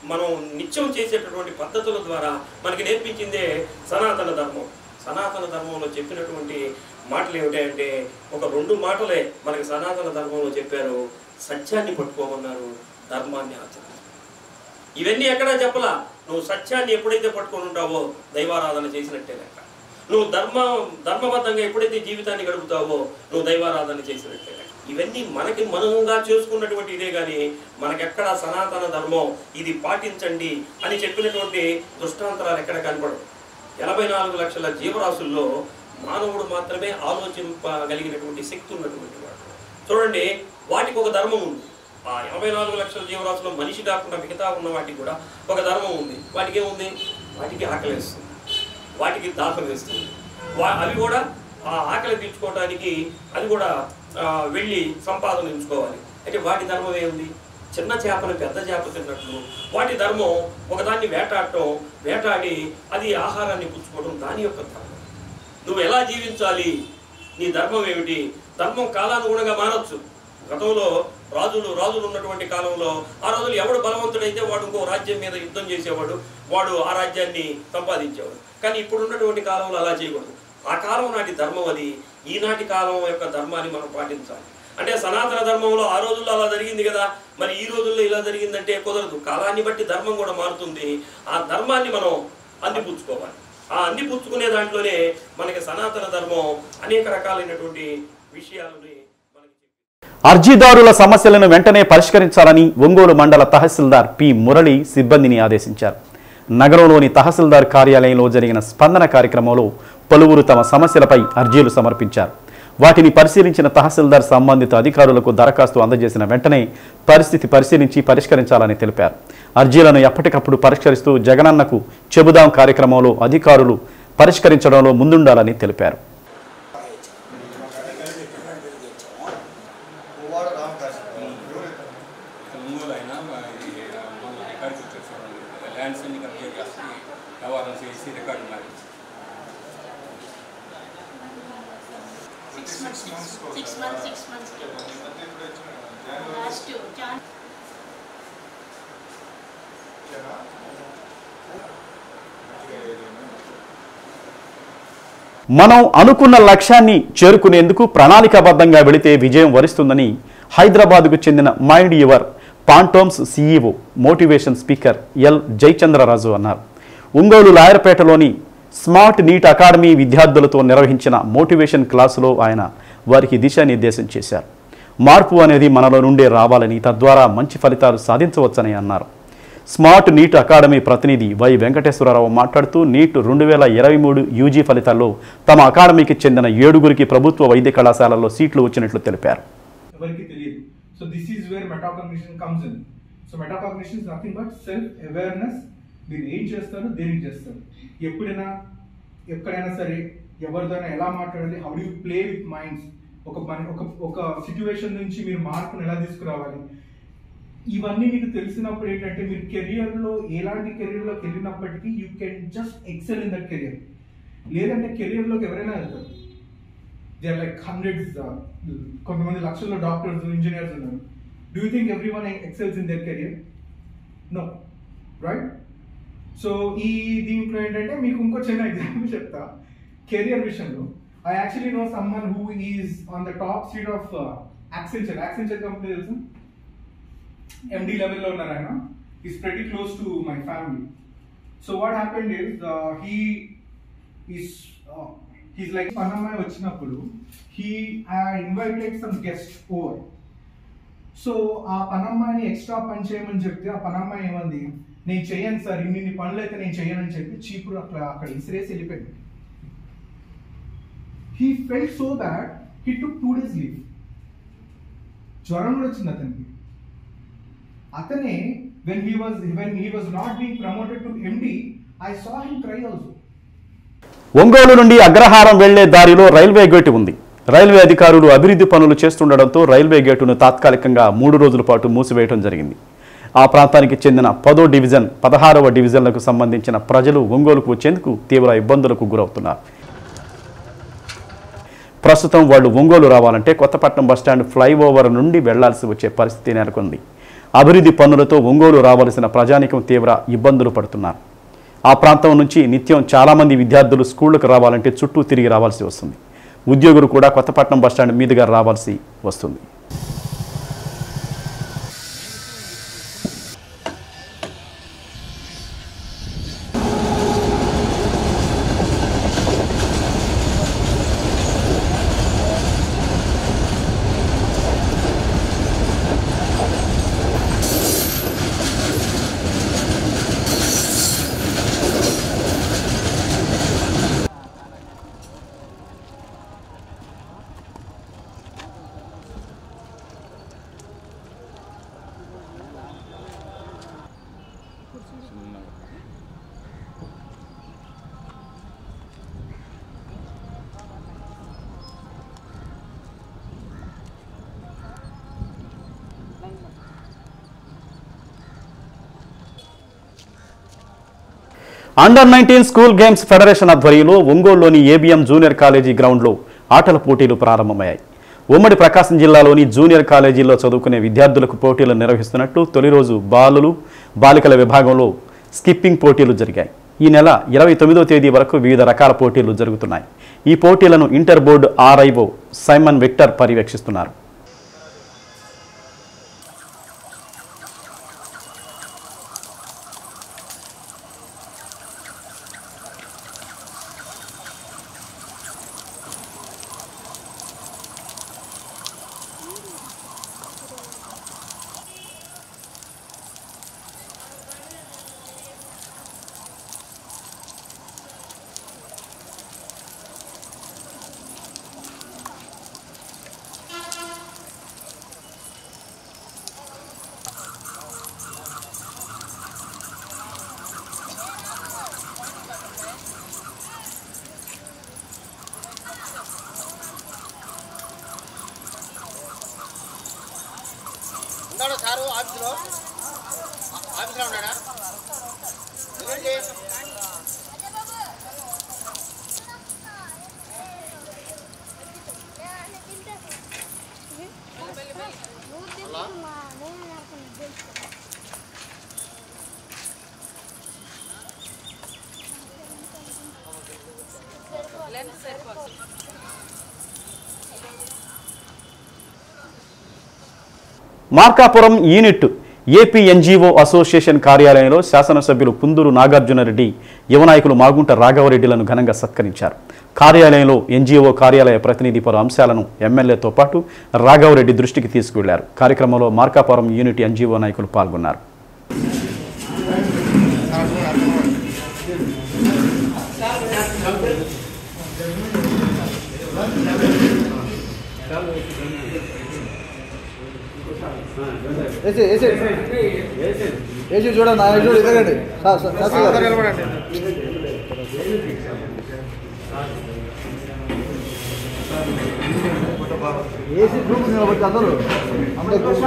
మనం నిత్యం చేసేటటువంటి పద్ధతుల ద్వారా మనకి నేర్పించిందే సనాతన ధర్మం సనాతన ధర్మంలో చెప్పినటువంటి మాటలు ఏమిటంటే ఒక రెండు మాటలే మనకి సనాతన ధర్మంలో చెప్పారు సత్యాన్ని పట్టుకోమన్నారు ధర్మాన్ని ఆచరించారు ఇవన్నీ ఎక్కడా చెప్పలా నువ్వు సత్యాన్ని ఎప్పుడైతే పట్టుకొని ఉంటావో దైవారాధన చేసినట్టే లెక్క నువ్వు ధర్మ ధర్మబద్ధంగా ఎప్పుడైతే జీవితాన్ని గడుపుతావో నువ్వు దైవారాధన చేసినట్టే లెక్క ఇవన్నీ మనకి మనంగా చేసుకున్నటువంటి ఇదే కానీ మనకెక్కడ సనాతన ధర్మం ఇది పాటించండి అని చెప్పినటువంటి దృష్టాంతరాలు ఎక్కడ కనపడవు ఎనభై నాలుగు లక్షల జీవరాశుల్లో మానవుడు మాత్రమే ఆలోచింపగలిగినటువంటి శక్తి ఉన్నటువంటి వాడు చూడండి వాటికి ఒక ధర్మం ఉంది ఆ ఎనభై నాలుగు లక్షల జీవరాశుల్లో మనిషి కాకుండా మిగతా ఉన్న వాటికి కూడా ఒక ధర్మం ఉంది వాటికి ఏముంది వాటికి ఆకలి వేస్తుంది వాటికి దాహం వేస్తుంది వా అవి కూడా ఆ ఆకలి తీర్చుకోవడానికి అది కూడా ఆ, వెళ్ళి సంపాదన ఉంచుకోవాలి అయితే వాటి ధర్మం ఏముంది చిన్న చేపను పెద్ద చేప తిన్నట్లు వాటి ధర్మం ఒకదాన్ని వేటాడటం వేటాడి అది ఆహారాన్ని పుచ్చుకోవడం దాని యొక్క ధర్మం నువ్వు ఎలా జీవించాలి నీ ధర్మం ఏమిటి ధర్మం కాలానుగుణంగా మారచ్చు గతంలో రాజులు రాజులు ఉన్నటువంటి కాలంలో ఆ రోజులు ఎవడు బలవంతుడైతే వాడు ఇంకో రాజ్యం మీద యుద్ధం చేసేవాడు వాడు ఆ రాజ్యాన్ని సంపాదించేవాడు కానీ ఇప్పుడు ఉన్నటువంటి కాలంలో అలా చేయకూడదు ఆ కాలం నాటి ధర్మం అది ఈనాటి కాలం యొక్క ధర్మాన్ని మనం పాటించాలి అంటే సనాతన ధర్మంలో ఆ రోజుల్లో అలా జరిగింది కదా మరి ఈ రోజుల్లో ఇలా జరిగిందంటే కుదరదు కాలాన్ని బట్టి ధర్మం కూడా మారుతుంది ఆ ధర్మాన్ని మనం అందిపుచ్చుకోవాలి ఆ అందిపుచ్చుకునే దాంట్లోనే మనకి సనాతన ధర్మం అనేక రకాలైనటువంటి విషయాలని అర్జీదారుల సమస్యలను వెంటనే పరిష్కరించాలని ఒంగోలు మండల తహసీల్దార్ పి మురళి సిబ్బందిని ఆదేశించారు నగరంలోని తహసీల్దార్ కార్యాలయంలో జరిగిన స్పందన కార్యక్రమంలో పలువురు తమ సమస్యలపై అర్జీలు సమర్పించారు వాటిని పరిశీలించిన తహసీల్దార్ సంబంధిత అధికారులకు దరఖాస్తు అందజేసిన వెంటనే పరిస్థితి పరిశీలించి పరిష్కరించాలని తెలిపారు అర్జీలను ఎప్పటికప్పుడు పరిష్కరిస్తూ జగనన్నకు చెబుదాం కార్యక్రమంలో అధికారులు పరిష్కరించడంలో ముందుండాలని తెలిపారు ఒంగోలు అయినా ఇది మన రికార్డ్స్ వచ్చారు చూడండి ల్యాండ్స్ అన్ని కబ్జా చేసి వ్యవహారం చేసి రికార్డు మరి Six months, six months, six months. Last year, Jan. మనం అనుకున్న లక్ష్యాన్ని చేరుకునేందుకు ప్రణాళికాబద్ధంగా వెళితే విజయం వరిస్తుందని హైదరాబాద్కు చెందిన mind your phantoms CEO motivation speaker L Jayachandraraju అన్నారు ఒంగోలు లాయర్పేటలోని స్మార్ట్ నీట్ అకాడమీ విద్యార్థులతో నిర్వహించిన మోటివేషన్ క్లాసులో ఆయన వారికి దిశానిర్దేశం చేశారు మార్పు అనేది మనలో నుండే రావాలని తద్వారా మంచి ఫలితాలు సాధించవచ్చని అన్నారు స్మార్ట్ నీట్ అకాడమీ ప్రతినిధి వై వెంకటేశ్వరరావు మాట్లాడుతూ నీట్ రెండు వేల ఇరవై మూడు యూజీ ఫలితాల్లో తమ అకాడమీకి చెందిన ఏడుగురికి ప్రభుత్వ వైద్య కళాశాలల్లో సీట్లు వచ్చినట్లు తెలిపారు ఎవరికి తెలియదు so this is where metacognition comes in so metacognition is nothing but self awareness మీరు ఏం చేస్తారు దేనికి చేస్తారు ఎప్పుడైనా ఎక్కడైనా సరే ఎవరిదైనా ఎలా మాట్లాడాలి how do play with minds ఒక మన- ఒక ఒక సిచ్యువేషన్ నుంచి మీరు మార్పును ఎలా తీసుకురావాలి ఇవన్నీ మీకు తెలిసినప్పుడు ఏంటంటే మీరు కెరియర్లో ఎలాంటి కెరియర్లోకి వెళ్ళినప్పటికీ you can just excel in that career లేదంటే కెరియర్లోకి ఎవరైనా వెళ్తారు దే ఆర్ లైక్ హండ్రెడ్స్ కొంతమంది లక్షల్లో డాక్టర్స్ ఇంజనీర్స్ ఉన్నారు do you think everyone excels in their career no right so ఈ దీంట్లో ఏంటంటే మీకు ఇంకో చిన్న ఎగ్జాంపుల్ చెప్తా కెరియర్ విషయంలో I actually know someone who is on the top seat of Accenture Accenture company తెలుసు ఎండి లెవెల్లో ఉన్నారు ఆయన is pretty close to my family so what happened is he is he's like పనమ్మాయి వచ్చినప్పుడు he invited some guest over so ఆ పనమ్మాయిని extra పని చేయమని చెప్తే ఆ పనమ్మాయి ఏమంది నేను చెయ్యను సార్ ఇన్ని పనులు అయితే నేను చెయ్యనని చెప్పి చీపురు అక్కడ అక్కడ ఇసిరేసి వెళ్ళిపోయింది he felt so bad he took two days leave జ్వరం కూడా వచ్చింది అతనికి అతనే when he was when he was not being promoted to MD I saw him cry also Ongole నుండి అగ్రహారం వెళ్లే దారిలో రైల్వే గేటు ఉంది రైల్వే అధికారులు అభివృద్ధి పనులు చేస్తుండటంతో రైల్వే గేటును తాత్కాలికంగా మూడు రోజుల పాటు మూసివేయడం జరిగింది ఆ ప్రాంతానికి చెందిన పదో డివిజన్ పదహారవ డివిజన్లకు సంబంధించిన ప్రజలు ఒంగోలుకు వచ్చేందుకు తీవ్ర ఇబ్బందులకు గురవుతున్నారు ప్రస్తుతం వాళ్ళు ఒంగోలు రావాలంటే కొత్తపట్నం బస్టాండ్ ఫ్లైఓవర్ నుండి వెళ్లాల్సి వచ్చే పరిస్థితి నెలకొంది అభివృద్ధి పన్నులతో ఒంగోలు రావాల్సిన ప్రజానికం తీవ్ర ఇబ్బందులు పడుతున్నారు ఆ ప్రాంతం నుంచి నిత్యం చాలామంది విద్యార్థులు స్కూళ్లకు రావాలంటే చుట్టూ తిరిగి రావాల్సి వస్తుంది ఉద్యోగులు కూడా కొత్తపట్నం బస్టాండ్ మీదుగా రావాల్సి వస్తుంది under nineteen school games federation ఆధ్వర్యంలో ఒంగోలులోని ఏబిఎం జూనియర్ కాలేజీ గ్రౌండ్లో ఆటల పోటీలు ప్రారంభమయ్యాయి ఉమ్మడి ప్రకాశం జిల్లాలోని జూనియర్ కాలేజీల్లో చదువుకునే విద్యార్థులకు పోటీలు నిర్వహిస్తున్నట్టు తొలి రోజు బాలులు బాలికల విభాగంలో స్కిప్పింగ్ పోటీలు జరిగాయి ఈ నెల ఇరవై తొమ్మిదో తేదీ వరకు వివిధ రకాల పోటీలు జరుగుతున్నాయి ఈ పోటీలను inter board RIO Simon Victor పర్యవేక్షిస్తున్నారు ఉన్నాడా సారు ఆఫీసులో ఆఫీసులో ఉన్నాడా ఏంటి? Markapuram unit AP NGO association కార్యాలయంలో శాసనసభ్యులు పుందూరు నాగార్జునరెడ్డి యువనాయకులు మాగుంట రాఘవరెడ్డిలను ఘనంగా సత్కరించారు కార్యాలయంలో ఎన్జీఓ కార్యాలయ ప్రతినిధి పలు అంశాలను ఎమ్మెల్యేతో పాటు రాఘవరెడ్డి దృష్టికి తీసుకువెళ్లారు కార్యక్రమంలో మార్కాపురం యూనిట్ ఎన్జీఓ నాయకులు పాల్గొన్నారు ఏసీ ఏసీ ఏసీ చూడండి ఆయన చూడు ఎదగండి సార్ సార్ శాస్త్రి గారు. నిలబడండి. ఏసీ గ్రూప్ నిలబడి అందరూ అందరూ గ్రూప్.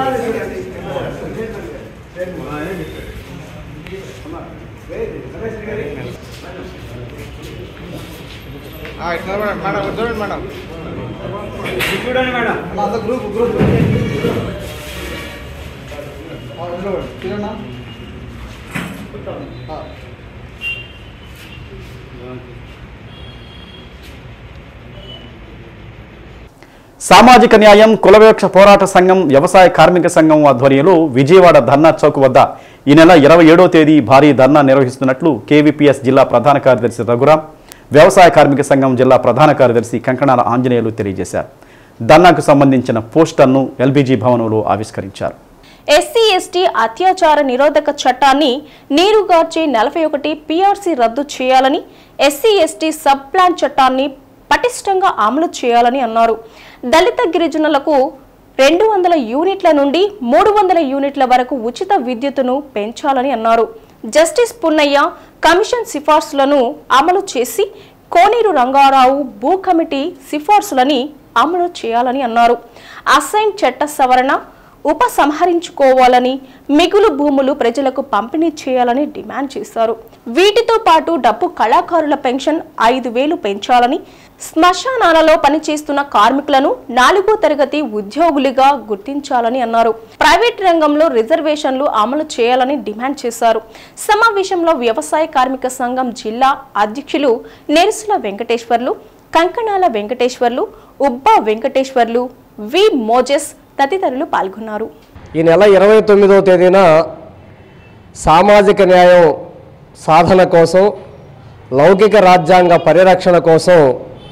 ఆ, ఇట్లా నిలబడండి మేడం ఇటు చూడండి మేడం చూడండి మేడం అందరూ గ్రూప్ గ్రూప్ ఆ, నిలబడండి చూడన్నా ఆ. సామాజిక న్యాయం కులవివక్ష పోరాట సంఘం వ్యవసాయ కార్మిక సంఘం ఆధ్వర్యంలో విజయవాడ ధర్నా చౌక్ వద్ద ఈ నెల ఇరవై ఏడో తేదీ భారీ ధర్నా నిర్వహిస్తున్నట్లు కేవీపీఎస్ జిల్లా ప్రధాన కార్యదర్శి రఘురాం వ్యవసాయ కార్మిక సంఘం జిల్లా ప్రధాన కార్యదర్శి కంకణాల ఆంజనేయులు తెలియజేశారు ధర్నాకు సంబంధించిన పోస్టర్ను ఎల్బీజీ భవనంలో ఆవిష్కరించారు ఎస్సీ ఎస్టీ అత్యాచార నిరోధక చట్టాన్ని నీరుగార్చి నలభై ఒకటి పీఆర్సీ రద్దు చేయాలని ఎస్సీ ఎస్టీ సబ్ ప్లాన్ చట్టాన్ని పటిష్టంగా అమలు చేయాలని అన్నారు దళిత గిరిజనులకు రెండు వందల యూనిట్ల నుండి మూడు వందల యూనిట్ల వరకు ఉచిత విద్యుత్తును పెంచాలని అన్నారు జస్టిస్ పున్నయ్య కమిషన్ సిఫార్సులను అమలు చేసి కోనేరు రంగారావు భూ కమిటీ సిఫార్సులని అమలు చేయాలని అన్నారు అసైన్ చట్ట సవరణ ఉపసంహరించుకోవాలని మిగులు భూములు ప్రజలకు పంపిణీ చేయాలని డిమాండ్ చేశారు వీటితో పాటు డబ్బు కళాకారుల పెన్షన్ ఐదు వేలు పెంచాలని శ్మశానాలలో పనిచేస్తున్న కార్మికులను నాలుగో తరగతి ఉద్యోగులుగా గుర్తించాలని అన్నారు ప్రైవేట్ రంగంలో రిజర్వేషన్లు అమలు చేయాలని డిమాండ్ చేశారు సమావేశంలో వ్యవసాయ కార్మిక సంఘం జిల్లా అధ్యక్షులు నెరుసుల వెంకటేశ్వర్లు కంకణాల వెంకటేశ్వర్లు ఉబ్బా వెంకటేశ్వర్లు వి మోజెస్ తదితరులు పాల్గొన్నారు ఈ నెల ఇరవై తొమ్మిదవ తేదీన సామాజిక న్యాయం సాధన కోసం లౌకిక రాజ్యాంగ పరిరక్షణ కోసం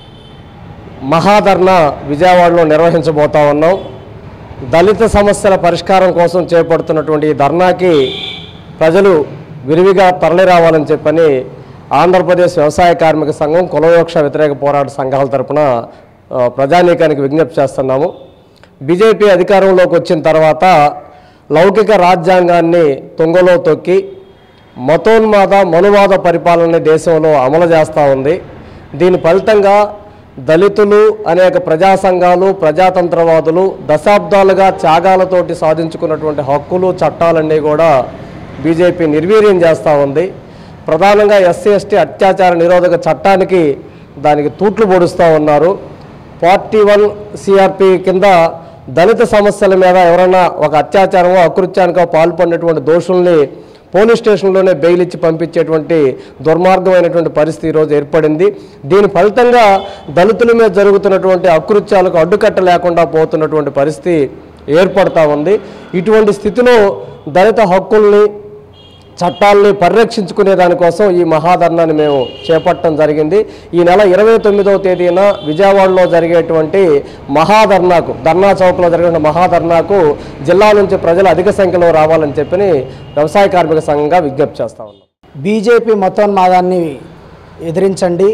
మహాధర్ణ విజయవాడలో నిర్వహించబోతా ఉన్నాం దళిత సమస్యల పరిష్కారం కోసం చేపడుతున్నటువంటి ఈ ధర్నాకి ప్రజలు విరివిగా తరలిరావాలని చెప్పని ఆంధ్రప్రదేశ్ వ్యవసాయ కార్మిక సంఘం కులవోక్ష వ్యతిరేక పోరాట సంఘాల తరపున ఆ, ప్రజానీకానికి విజ్ఞప్తి చేస్తున్నాము బీజేపీ అధికారంలోకి వచ్చిన తర్వాత లౌకిక రాజ్యాంగాన్ని తుంగలో తొక్కి మతోన్మాద మనువాద పరిపాలన దేశంలో అమలు చేస్తూ ఉంది దీని ఫలితంగా దళితులు అనేక ప్రజా సంఘాలు ప్రజాతంత్రవాదులు దశాబ్దాలుగా త్యాగాలతోటి సాధించుకున్నటువంటి హక్కులు చట్టాలన్నీ కూడా బీజేపీ నిర్వీర్యం చేస్తూ ఉంది ప్రధానంగా ఎస్సీ ఎస్టీ అత్యాచార నిరోధక చట్టానికి దానికి తూట్లు పొడుస్తూ ఉన్నారు ఫార్టీ వన్ సిఆర్పి కింద దళిత సమస్యల మీద ఎవరైనా ఒక అత్యాచారమో అకృత్యానికో పాల్పడినటువంటి దోషుల్ని పోలీస్ స్టేషన్లోనే బెయిల్ ఇచ్చి పంపించేటువంటి దుర్మార్గమైనటువంటి పరిస్థితి ఈరోజు ఏర్పడింది దీని ఫలితంగా దళితుల మీద జరుగుతున్నటువంటి అకృత్యాలకు అడ్డుకట్ట లేకుండా పోతున్నటువంటి పరిస్థితి ఏర్పడతా ఉంది ఇటువంటి స్థితిలో దళిత హక్కుల్ని చట్టాలని పరిరక్షించుకునే దానికోసం ఈ మహాధర్నాన్ని మేము చేపట్టడం జరిగింది ఈ నెల ఇరవై తొమ్మిదవ తేదీన విజయవాడలో జరిగేటువంటి మహాధర్నాకు ధర్నా చౌక్లో జరిగే మహాధర్నాకు జిల్లా నుంచి ప్రజలు అధిక సంఖ్యలో రావాలని చెప్పని వ్యవసాయ కార్మిక సంఘంగా విజ్ఞప్తి చేస్తా ఉన్నాం బీజేపీ మతోన్మాదాన్ని ఎదిరించండి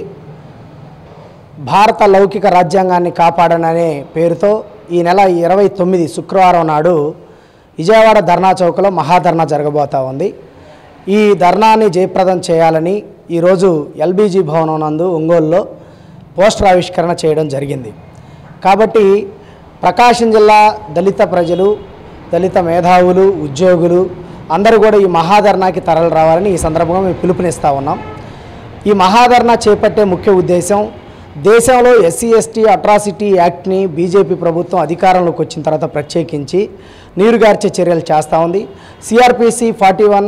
భారత లౌకిక రాజ్యాంగాన్ని కాపాడననే పేరుతో ఈ నెల ఇరవై తొమ్మిది శుక్రవారం నాడు విజయవాడ ధర్నా చౌక్లో మహాధర్నా జరగబోతా ఉంది ఈ ధర్నాన్ని జయప్రదం చేయాలని ఈరోజు ఎల్బీజీ భవనం నందు ఒంగోలులో పోస్టర్ ఆవిష్కరణ చేయడం జరిగింది కాబట్టి ప్రకాశం జిల్లా దళిత ప్రజలు దళిత మేధావులు ఉద్యోగులు అందరూ కూడా ఈ మహాధర్నాకి తరలి రావాలని ఈ సందర్భంగా మేము పిలుపునిస్తూ ఉన్నాం ఈ మహాధర్నా చేపట్టే ముఖ్య ఉద్దేశం దేశంలో ఎస్సీ ఎస్టీ అట్రాసిటీ యాక్ట్ని బీజేపీ ప్రభుత్వం అధికారంలోకి వచ్చిన తర్వాత ప్రత్యేకించి నీరుగార్చే చర్యలు చేస్తూ ఉంది సిఆర్పిసి ఫార్టీ వన్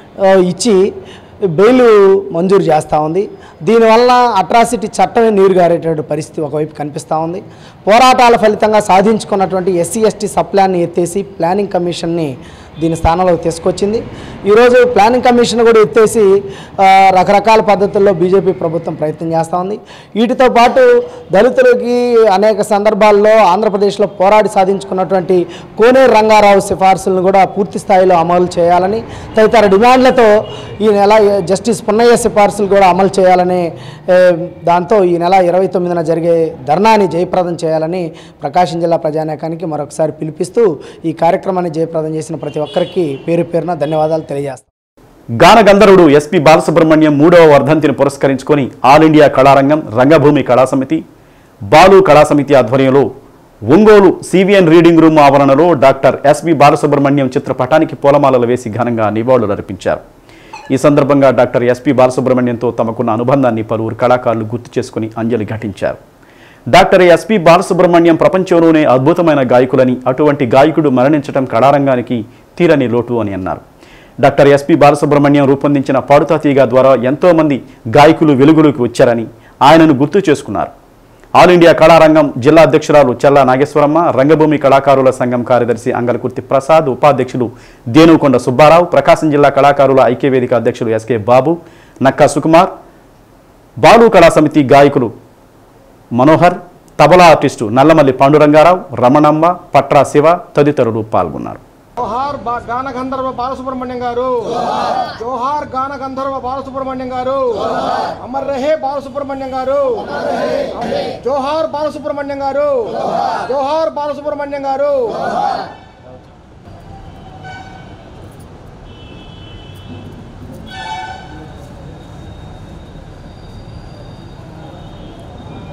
ఇచ్చి బెయిల్ మంజూరు చేస్తూ ఉంది దీనివల్ల అట్రాసిటీ చట్టమే నీరుగారేటువంటి పరిస్థితి ఒకవైపు కనిపిస్తూ ఉంది పోరాటాల ఫలితంగా సాధించుకున్నటువంటి ఎస్సీ ఎస్టీ సప్లాన్ని ఎత్తేసి ప్లానింగ్ కమిషన్ని దీని స్థానంలోకి తీసుకొచ్చింది ఈరోజు ప్లానింగ్ కమిషన్ కూడా ఎత్తేసి ఆ, రకరకాల పద్ధతుల్లో బీజేపీ ప్రభుత్వం ప్రయత్నం చేస్తూ ఉంది వీటితో పాటు దళితులకి అనేక సందర్భాల్లో ఆంధ్రప్రదేశ్లో పోరాడి సాధించుకున్నటువంటి కోనేరు రంగారావు సిఫార్సులను కూడా పూర్తి స్థాయిలో అమలు చేయాలని తదితర డిమాండ్లతో ఈ నెల జస్టిస్ పున్నయ్య సిఫార్సులు కూడా అమలు చేయాలని ఏ, దాంతో ఈ నెల ఇరవై తొమ్మిదిన జరిగే ధర్నాని జయప్రదం చేయాలని ప్రకాశం జిల్లా ప్రజానేకానికి మరొకసారి పిలిపిస్తూ ఈ కార్యక్రమాన్ని జయప్రదం చేసిన ప్రతి ఒక్కరికి పేరు పేరున ధన్యవాదాలు తెలియజేస్తాను గాన గంధర్వుడు ఎస్పి బాలసుబ్రహ్మణ్యం మూడవ వర్ధంతిని పురస్కరించుకొని ఆల్ ఇండియా కళారంగం రంగభూమి కళా సమితి బాలు కళా సమితి ఆధ్వర్యంలో ఒంగోలు సివిఎన్ రీడింగ్ రూమ్ ఆవరణలో డాక్టర్ ఎస్పి బాలసుబ్రహ్మణ్యం చిత్రపటానికి పూలమాలలు వేసి ఘనంగా నివాళులు అర్పించారు ఈ సందర్భంగా డాక్టర్ ఎస్పి బాలసుబ్రహ్మణ్యంతో తమకున్న అనుబంధాన్ని పలువురు కళాకారులు గుర్తు చేసుకుని అంజలి ఘటించారు డాక్టర్ ఎస్పి బాలసుబ్రహ్మణ్యం ప్రపంచంలోనే అద్భుతమైన గాయకులని అటువంటి గాయకుడు మరణించడం కళారంగానికి తీరని లోటు అని అన్నారు డాక్టర్ ఎస్పి బాలసుబ్రహ్మణ్యం రూపొందించిన పాడుతా తీగ ద్వారా ఎంతో మంది గాయకులు వెలుగులోకి వచ్చారని ఆయనను గుర్తు చేసుకున్నారు ఆల్ ఇండియా కళారంగం జిల్లా అధ్యక్షురాలు చెల్లా నాగేశ్వరమ్మ రంగభూమి కళాకారుల సంఘం కార్యదర్శి అంగలకుర్తి ప్రసాద్ ఉపాధ్యక్షులు దేనుకొండ సుబ్బారావు ప్రకాశం జిల్లా కళాకారుల ఐక్యవేదిక అధ్యక్షులు ఎస్కే బాబు నక్కా సుకుమార్ బాలు కళా సమితి గాయకులు మనోహర్ తబలా ఆర్టిస్టు నల్లమల్లి పాండురంగారావు రమణమ్మ పట్రా శివ తదితరులు పాల్గొన్నారు జోహార్ బా- గాన గంధర్వ బాలసుబ్రహ్మణ్యం గారు జోహార్ గాన గంధర్వ బాలసుబ్రహ్మణ్యం గారు అమర్ రహే బాలసుబ్రహ్మణ్యం గారు జోహార్ బాలసుబ్రహ్మణ్యం గారు జోహార్ బాలసుబ్రహ్మణ్యం గారు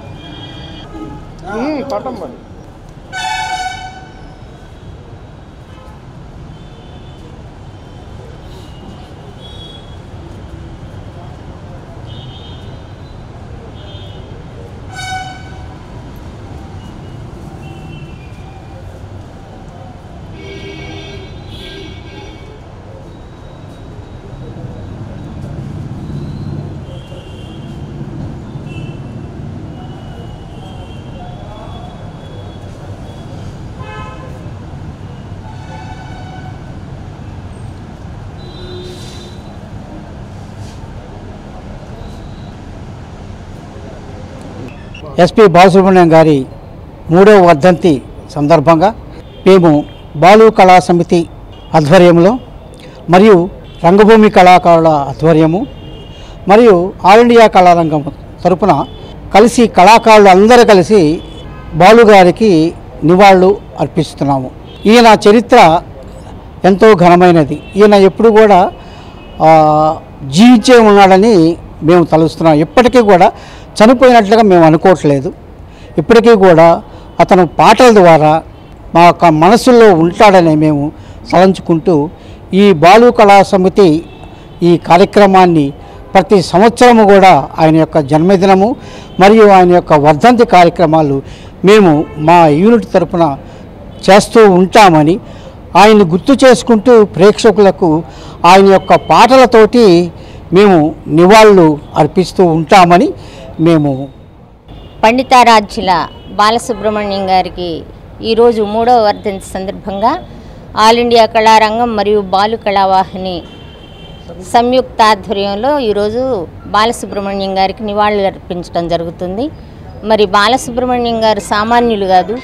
ఉమ్, పట్టం మరి ఎస్పి బాలసుబ్రహ్మణ్యం గారి మూడవ వర్ధంతి సందర్భంగా మేము బాలు కళా సమితి ఆధ్వర్యంలో మరియు రంగభూమి కళాకారుల ఆధ్వర్యము మరియు ఆల్ ఇండియా కళారంగం తరపున కలిసి కళాకారులు అందరూ కలిసి బాలు గారికి నివాళులు అర్పిస్తున్నాము ఈయన చరిత్ర ఎంతో ఘనమైనది ఈయన ఎప్పుడు కూడా ఆ, జీవించే ఉన్నాడని మేము తలుస్తున్నాం ఇప్పటికీ కూడా చనిపోయినట్లుగా మేము అనుకోవట్లేదు ఇప్పటికీ కూడా అతను పాటల ద్వారా మా యొక్క మనసుల్లో ఉంటాడని మేము తలంచుకుంటూ ఈ బాలు కళా సమితి ఈ కార్యక్రమాన్ని ప్రతి సంవత్సరము కూడా ఆయన యొక్క జన్మదినము మరియు ఆయన యొక్క వర్ధంతి కార్యక్రమాలు మేము మా యూనిట్ తరపున చేస్తూ ఉంటామని ఆయన్ని గుర్తు చేసుకుంటూ ప్రేక్షకులకు ఆయన యొక్క పాటలతోటి మేము నివాళులు అర్పిస్తూ ఉంటామని మేము పండితారాధ్యుల బాలసుబ్రహ్మణ్యం గారికి ఈరోజు మూడవ వర్ధంతి సందర్భంగా ఆల్ ఇండియా కళారంగం మరియు బాలు కళావాహిని సంయుక్త ఆధ్వర్యంలో ఈరోజు బాలసుబ్రహ్మణ్యం గారికి నివాళులు అర్పించడం జరుగుతుంది మరి బాలసుబ్రహ్మణ్యం గారు సామాన్యులు కాదు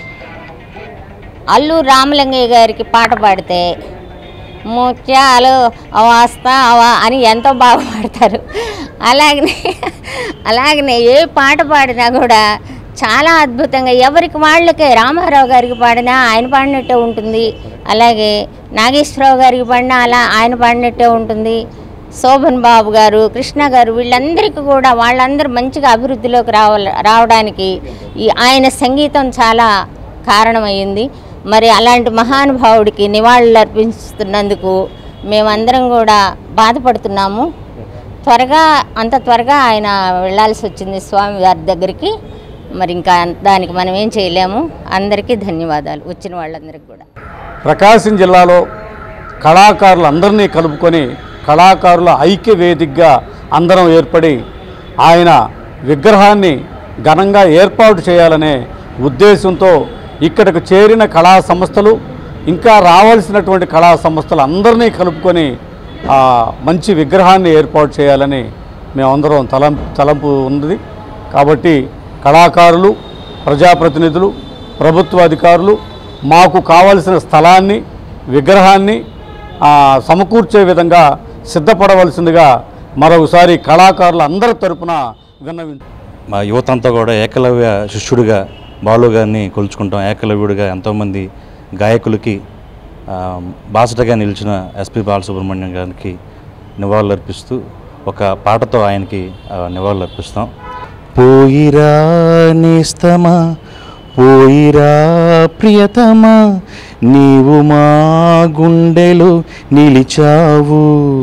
అల్లు రామలింగయ్య గారికి పాట పాడితే ముత్యాలు వస్తావా అని ఎంతో బాగా పాడతారు అలాగనే అలాగనే ఏ పాట పాడినా కూడా చాలా అద్భుతంగా ఎవరికి వాళ్ళకే రామారావు గారికి పాడినా ఆయన పాడినట్టే ఉంటుంది అలాగే నాగేశ్వరరావు గారికి పాడినా అలా ఆయన పాడినట్టే ఉంటుంది శోభన్ బాబు గారు కృష్ణ గారు వీళ్ళందరికీ కూడా వాళ్ళందరూ మంచిగా అభివృద్ధిలోకి రావాల రావడానికి ఈ ఆయన సంగీతం చాలా కారణమైంది మరి అలాంటి మహానుభావుడికి నివాళులు అర్పిస్తున్నందుకు మేమందరం కూడా బాధపడుతున్నాము త్వరగా అంత త్వరగా ఆయన వెళ్ళాల్సి వచ్చింది స్వామి వారి దగ్గరికి మరి ఇంకా దానికి మనం ఏం చేయలేము అందరికీ ధన్యవాదాలు వచ్చిన వాళ్ళందరికీ కూడా ప్రకాశం జిల్లాలో కళాకారులందరినీ కలుపుకొని కళాకారుల ఐక్య వేదికగా అందరం ఏర్పడి ఆయన విగ్రహాన్ని ఘనంగా ఏర్పాటు చేయాలనే ఉద్దేశంతో ఇక్కడికి చేరిన కళా సంస్థలు ఇంకా రావాల్సినటువంటి కళా సంస్థలు అందరినీ కలుపుకొని ఆ మంచి విగ్రహాన్ని ఏర్పాటు చేయాలని మేమందరం తలం తలంపు ఉంది కాబట్టి కళాకారులు ప్రజాప్రతినిధులు ప్రభుత్వ అధికారులు మాకు కావలసిన స్థలాన్ని విగ్రహాన్ని ఆ, సమకూర్చే విధంగా సిద్ధపడవలసిందిగా మరొకసారి కళాకారుల అందరి తరపున విన్నవి మా యువతంతా కూడా ఏకలవ్య శిష్యుడిగా బాలు గారిని కొలుచుకుంటాం ఏకలవ్యుడిగా ఎంతోమంది గాయకులకి ఆ, బాసటగా నిలిచిన ఎస్పి బాలసుబ్రహ్మణ్యం గారికి నివాళులు అర్పిస్తూ ఒక పాటతో ఆయనకి ఆ, నివాళులు అర్పిస్తాం పోయిరా నేస్తమా పోయిరా ప్రియతమా నీవు మా గుండెలో నిలిచావు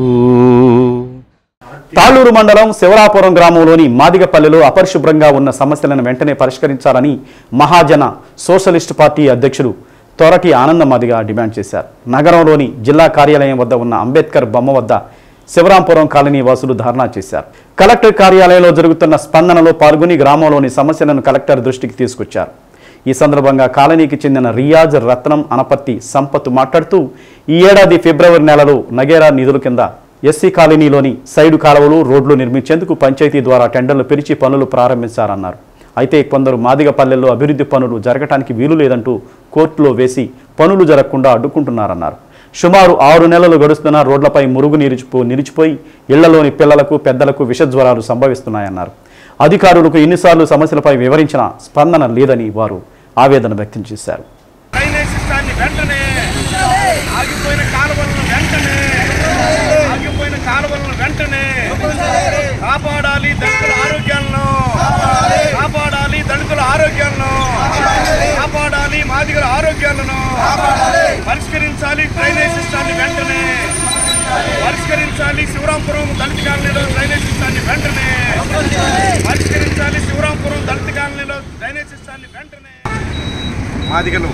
తాళూరు మండలం శివరాపురం గ్రామంలోని మాదిగపల్లెలో అపరిశుభ్రంగా ఉన్న సమస్యలను వెంటనే పరిష్కరించాలని మహాజన సోషలిస్ట్ పార్టీ అధ్యక్షుడు తొరటి ఆనంద మాదిగ డిమాండ్ చేశారు నగరంలోని జిల్లా కార్యాలయం వద్ద ఉన్న అంబేద్కర్ బొమ్మ వద్ద శివరాంపురం కాలనీ వాసులు ధర్నా చేశారు కలెక్టర్ కార్యాలయంలో జరుగుతున్న స్పందనలో పాల్గొని గ్రామంలోని సమస్యలను కలెక్టర్ దృష్టికి తీసుకొచ్చారు ఈ సందర్భంగా కాలనీకి చెందిన రియాజ్ రత్నం అనపత్తి సంపత్ మాట్లాడుతూ ఈ ఏడాది ఫిబ్రవరి నెలలో నగేరా నిధుల కింద ఎస్సీ కాలనీలోని సైడు కాలువలు రోడ్లు నిర్మించేందుకు పంచాయతీ ద్వారా టెండర్లు పిలిచి పనులు ప్రారంభించారన్నారు అయితే కొందరు మాదిగ పల్లెల్లో అభివృద్ధి పనులు జరగటానికి వీలు లేదంటూ కోర్టులో వేసి పనులు జరగకుండా అడ్డుకుంటున్నారన్నారు సుమారు ఆరు నెలలు గడుస్తున్న రోడ్లపై మురుగు నిలిచిపో నిలిచిపోయి ఇళ్లలోని పిల్లలకు పెద్దలకు విషజ్వరాలు సంభవిస్తున్నాయన్నారు అధికారులకు ఎన్నిసార్లు సమస్యలపై వివరించినా స్పందన లేదని వారు ఆవేదన వ్యక్తం చేశారు డ్రైనేజ్ సిస్టాన్ని వెంటనే ఆగిపోయిన కాలువలను వెంటనే ఆగిపోయిన కాలువలను వెంటనే కాపాడాలి దళితుల ఆరోగ్యాలను కాపాడాలి దళితుల ఆరోగ్యాలను కాపాడాలి మాదిగల ఆరోగ్యాలను పరిష్కరించాలి డ్రైనేజ్ సిస్టాన్ని వెంటనే పరిష్కరించాలి శివరాంపురం దళిత కాలనీలో డ్రైనేజ్ సిస్టాన్ని వెంటనే పరిష్కరించాలి శివరాంపురం దళిత కాలనీలో డ్రైనేజ్ సిస్టాన్ని వెంటనే మాదిగలు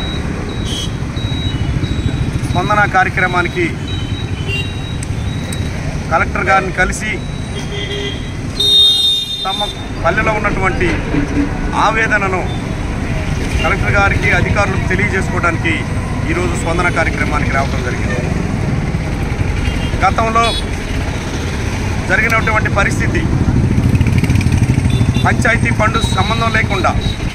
స్పందన కార్యక్రమానికి కలెక్టర్ గారిని కలిసి తమ పల్లెలో ఉన్నటువంటి ఆవేదనను కలెక్టర్ గారికి అధికారులకు తెలియజేసుకోవడానికి ఈరోజు స్పందన కార్యక్రమానికి రావడం జరిగింది గతంలో జరిగినటువంటి పరిస్థితి పంచాయతీ ఫండ్ సంబంధం లేకుండా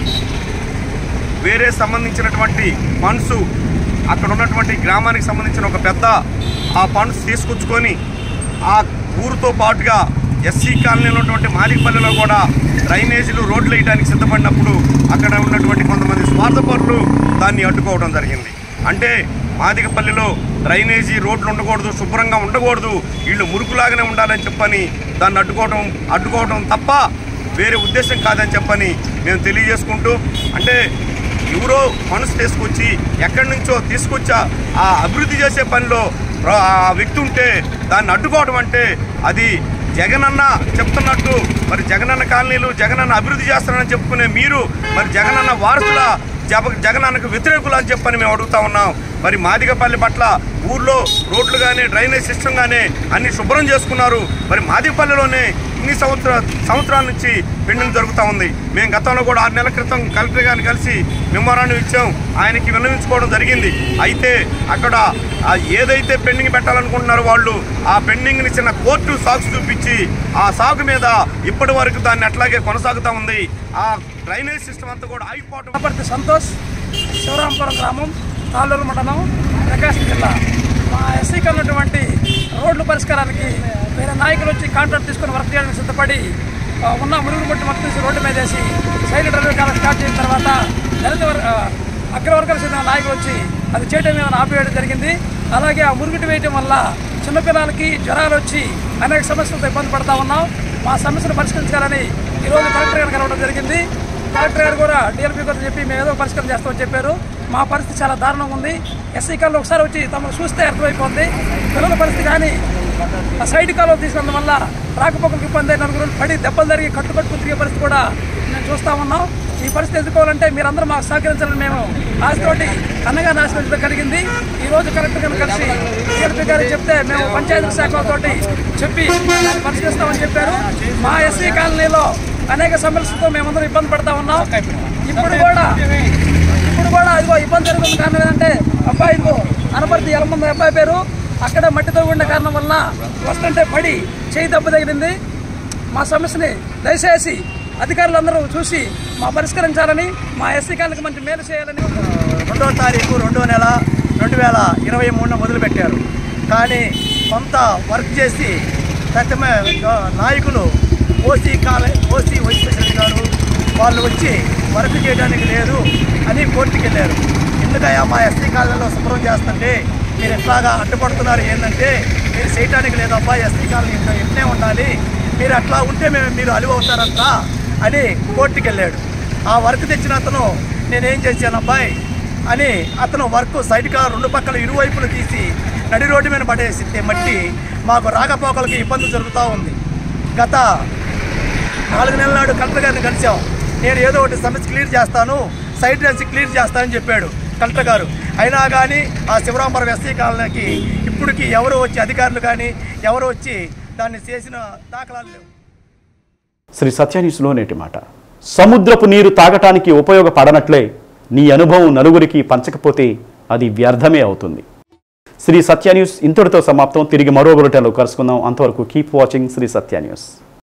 వేరే సంబంధించినటువంటి ఫండ్స్ అక్కడ ఉన్నటువంటి గ్రామానికి సంబంధించిన ఒక పెద్ద ఆ ఫండ్స్ తీసుకొచ్చుకొని ఆ ఊరితో పాటుగా ఎస్సీ కాలనీలో ఉన్నటువంటి మాదికపల్లిలో కూడా డ్రైనేజీలు రోడ్లు వేయడానికి సిద్ధపడినప్పుడు అక్కడ ఉన్నటువంటి కొంతమంది స్వార్థపరులు దాన్ని అడ్డుకోవడం జరిగింది అంటే మాదికపల్లిలో డ్రైనేజీ రోడ్లు ఉండకూడదు శుభ్రంగా ఉండకూడదు వీళ్ళు మురుకులాగానే ఉండాలని చెప్పని దాన్ని అడ్డుకోవడం అడ్డుకోవడం తప్ప వేరే ఉద్దేశం కాదని చెప్పని మేము తెలియజేసుకుంటూ అంటే ఎవరో మనసు తీసుకొచ్చి ఎక్కడి నుంచో తీసుకొచ్చా ఆ అభివృద్ధి చేసే పనిలో ప్ర- ఆ వ్యక్తి ఉంటే దాన్ని అడ్డుకోవడం అంటే అది జగనన్న చెప్తున్నట్టు మరి జగనన్న కాలనీలు జగనన్న అభివృద్ధి చేస్తానని చెప్పుకునే మీరు మరి జగనన్న వారసుల జగ జగనన్నకు వ్యతిరేకులు అని చెప్పని మేము అడుగుతా ఉన్నాం మరి మాదిగపల్లి పట్ల ఊర్లో రోడ్లు కానీ డ్రైనేజ్ సిస్టమ్ కానీ అన్ని శుభ్రం చేసుకున్నారు మరి మాదిగపల్లిలోనే ఇన్ని సంవత్సర సంవత్సరాల నుంచి పెండింగ్ జరుగుతూ ఉంది మేము గతంలో కూడా ఆరు నెలల క్రితం కలెక్టర్ గారిని కలిసి మెమోరాండం ఇచ్చాం ఆయనకి విన్నవించుకోవడం జరిగింది అయితే అక్కడ ఆ ఏదైతే పెండింగ్ పెట్టాలనుకుంటున్నారో వాళ్ళు ఆ పెండింగ్ని చిన్న కోర్టు సాగు చూపించి ఆ సాగు మీద ఇప్పటి వరకు దాన్ని అట్లాగే కొనసాగుతూ ఉంది ఆ డ్రైనేజ్ సిస్టమ్ అంతా కూడా ఆగిపోవడం కాబట్టి సంతోష్ శివరాంపురం గ్రామం తాళ్ళూరు మండలం ప్రకాశం జిల్లా మా ఎస్సీకి ఉన్నటువంటి రోడ్ల పరిష్కారానికి వేరే నాయకులు వచ్చి కాంట్రాక్ట్ తీసుకొని వర్క్ చేయడానికి సిద్ధపడి ఆ, ఉన్న మురుగులు మట్టి మొత్తం తీసి రోడ్డు మీద వేసి సైడ్ రైల్వే కాలం స్టార్ట్ చేసిన తర్వాత దళిత వర్- ఆ, అగ్రవర్గాలకు చెందిన నాయకులు వచ్చి అది చేయడం మీద ఆపివేయడం జరిగింది అలాగే ఆ మురుగుటి వేయడం వల్ల చిన్నపిల్లలకి జ్వరాలు వచ్చి అనేక సమస్యలతో ఇబ్బంది పడతా ఉన్నాం మా సమస్యను పరిష్కరించాలని ఈరోజు కలెక్టర్ గారిని కలవడం జరిగింది కలెక్టర్ గారు కూడా డిఎల్పీ గారు చెప్పి మేము ఏదో పరిష్కారం చేస్తామని చెప్పారు మా పరిస్థితి చాలా దారుణంగా ఉంది ఎస్సీ కాలంలో ఒకసారి వచ్చి తమకు చూస్తే అర్థమైపోతుంది పిల్లల పరిస్థితి కానీ ఆ సైడ్ కాలువ తీసుకున్న వల్ల రాకపోకలకు ఇబ్బంది అయి నలుగురు పడి దెబ్బలు జరిగి కట్టుకట్టుకు తిరిగే పరిస్థితి కూడా మేము చూస్తా ఉన్నాం ఈ పరిస్థితి ఎదుర్కోవాలంటే మీరందరూ మాకు సహకరించాలని మేము ఆశతోటి అన్నగా నాశనం కలిగింది ఈ రోజు కలెక్టర్ గారిని కలిసి డిఎల్పీ గారికి చెప్తే మేము పంచాయతీ శాఖలతోటి చెప్పి దాన్ని పరిష్కరిస్తామని చెప్పారు మా ఎస్సీ కాలనీలో అనేక సమస్యలతో మేమందరం ఇబ్బంది పడతా ఉన్నాం ఇప్పుడు కూడా ఇప్పుడు కూడా అదిగో ఇబ్బంది జరుగుతున్న కారణం ఏంటంటే అబ్బాయి ఇదిగో అనపర్తి ఎలమంది అబ్బాయి పేరు అక్కడ మట్టితో ఉండే కారణం వలన వస్తుంటే పడి చేయి దెబ్బ తగిలింది మా సమస్యని దయచేసి అధికారులందరూ చూసి మా పరిష్కరించాలని మా ఎస్సీ కాలనికి మంచి మేలు చేయాలని రెండో తారీఖు రెండో నెల రెండు వేల ఇరవై మూడున మొదలుపెట్టారు కానీ కొంత వర్క్ చేసి ప్రతిమ నాయకులు ఓసీ కాల ఓసీ వైస్ ప్రెసిడెంట్ గారు వాళ్ళు వచ్చి వర్క్ చేయడానికి లేదు అని కోర్టుకి వెళ్ళారు ఎందుకయ్యా మా ఎస్టీ కాలనీలో శుభ్రం చేస్తుంటే మీరు ఎట్లాగా అడ్డుపడుతున్నారు ఏంటంటే మీరు చేయటానికి లేదబ్బా ఎస్టీ కాలనీ ఇంట్లో ఎట్నే ఉండాలి మీరు అట్లా ఉంటే మేము మీరు అలివి అవుతారంట అని కోర్టుకి వెళ్ళాడు ఆ వర్క్ తెచ్చిన అతను నేనేం చేశాను అబ్బాయి అని అతను వర్క్ సైడ్గా రెండు పక్కల ఇరువైపులు తీసి నడి రోడ్డు మీద పడేసి మట్టి మాకు రాకపోకలకి ఇబ్బంది జరుగుతూ ఉంది గత నాలుగు నెలల నాడు కలెక్టర్ గారిని కలిసాం నేను ఏదో ఒకటి సమస్య క్లియర్ చేస్తాను సైడ్ డ్రెస్ క్లియర్ చేస్తానని చెప్పాడు కలెక్టర్ గారు అయినా కానీ ఆ శివరాంపురం ఎస్సీ కాలనీకి ఇప్పటికి ఎవరు వచ్చి అధికారులు కానీ ఎవరు వచ్చి దాన్ని చేసిన దాఖలాలు లేవు శ్రీ సత్యనీసులో నేటి మాట సముద్రపు నీరు తాగటానికి ఉపయోగపడనట్లే నీ అనుభవం నలుగురికి పంచకపోతే అది వ్యర్థమే అవుతుంది శ్రీ సత్య న్యూస్ ఇంతటితో సమాప్తం తిరిగి మరో బులెటిన్లో కలుసుకుందాం అంతవరకు keep watching Sri Satya news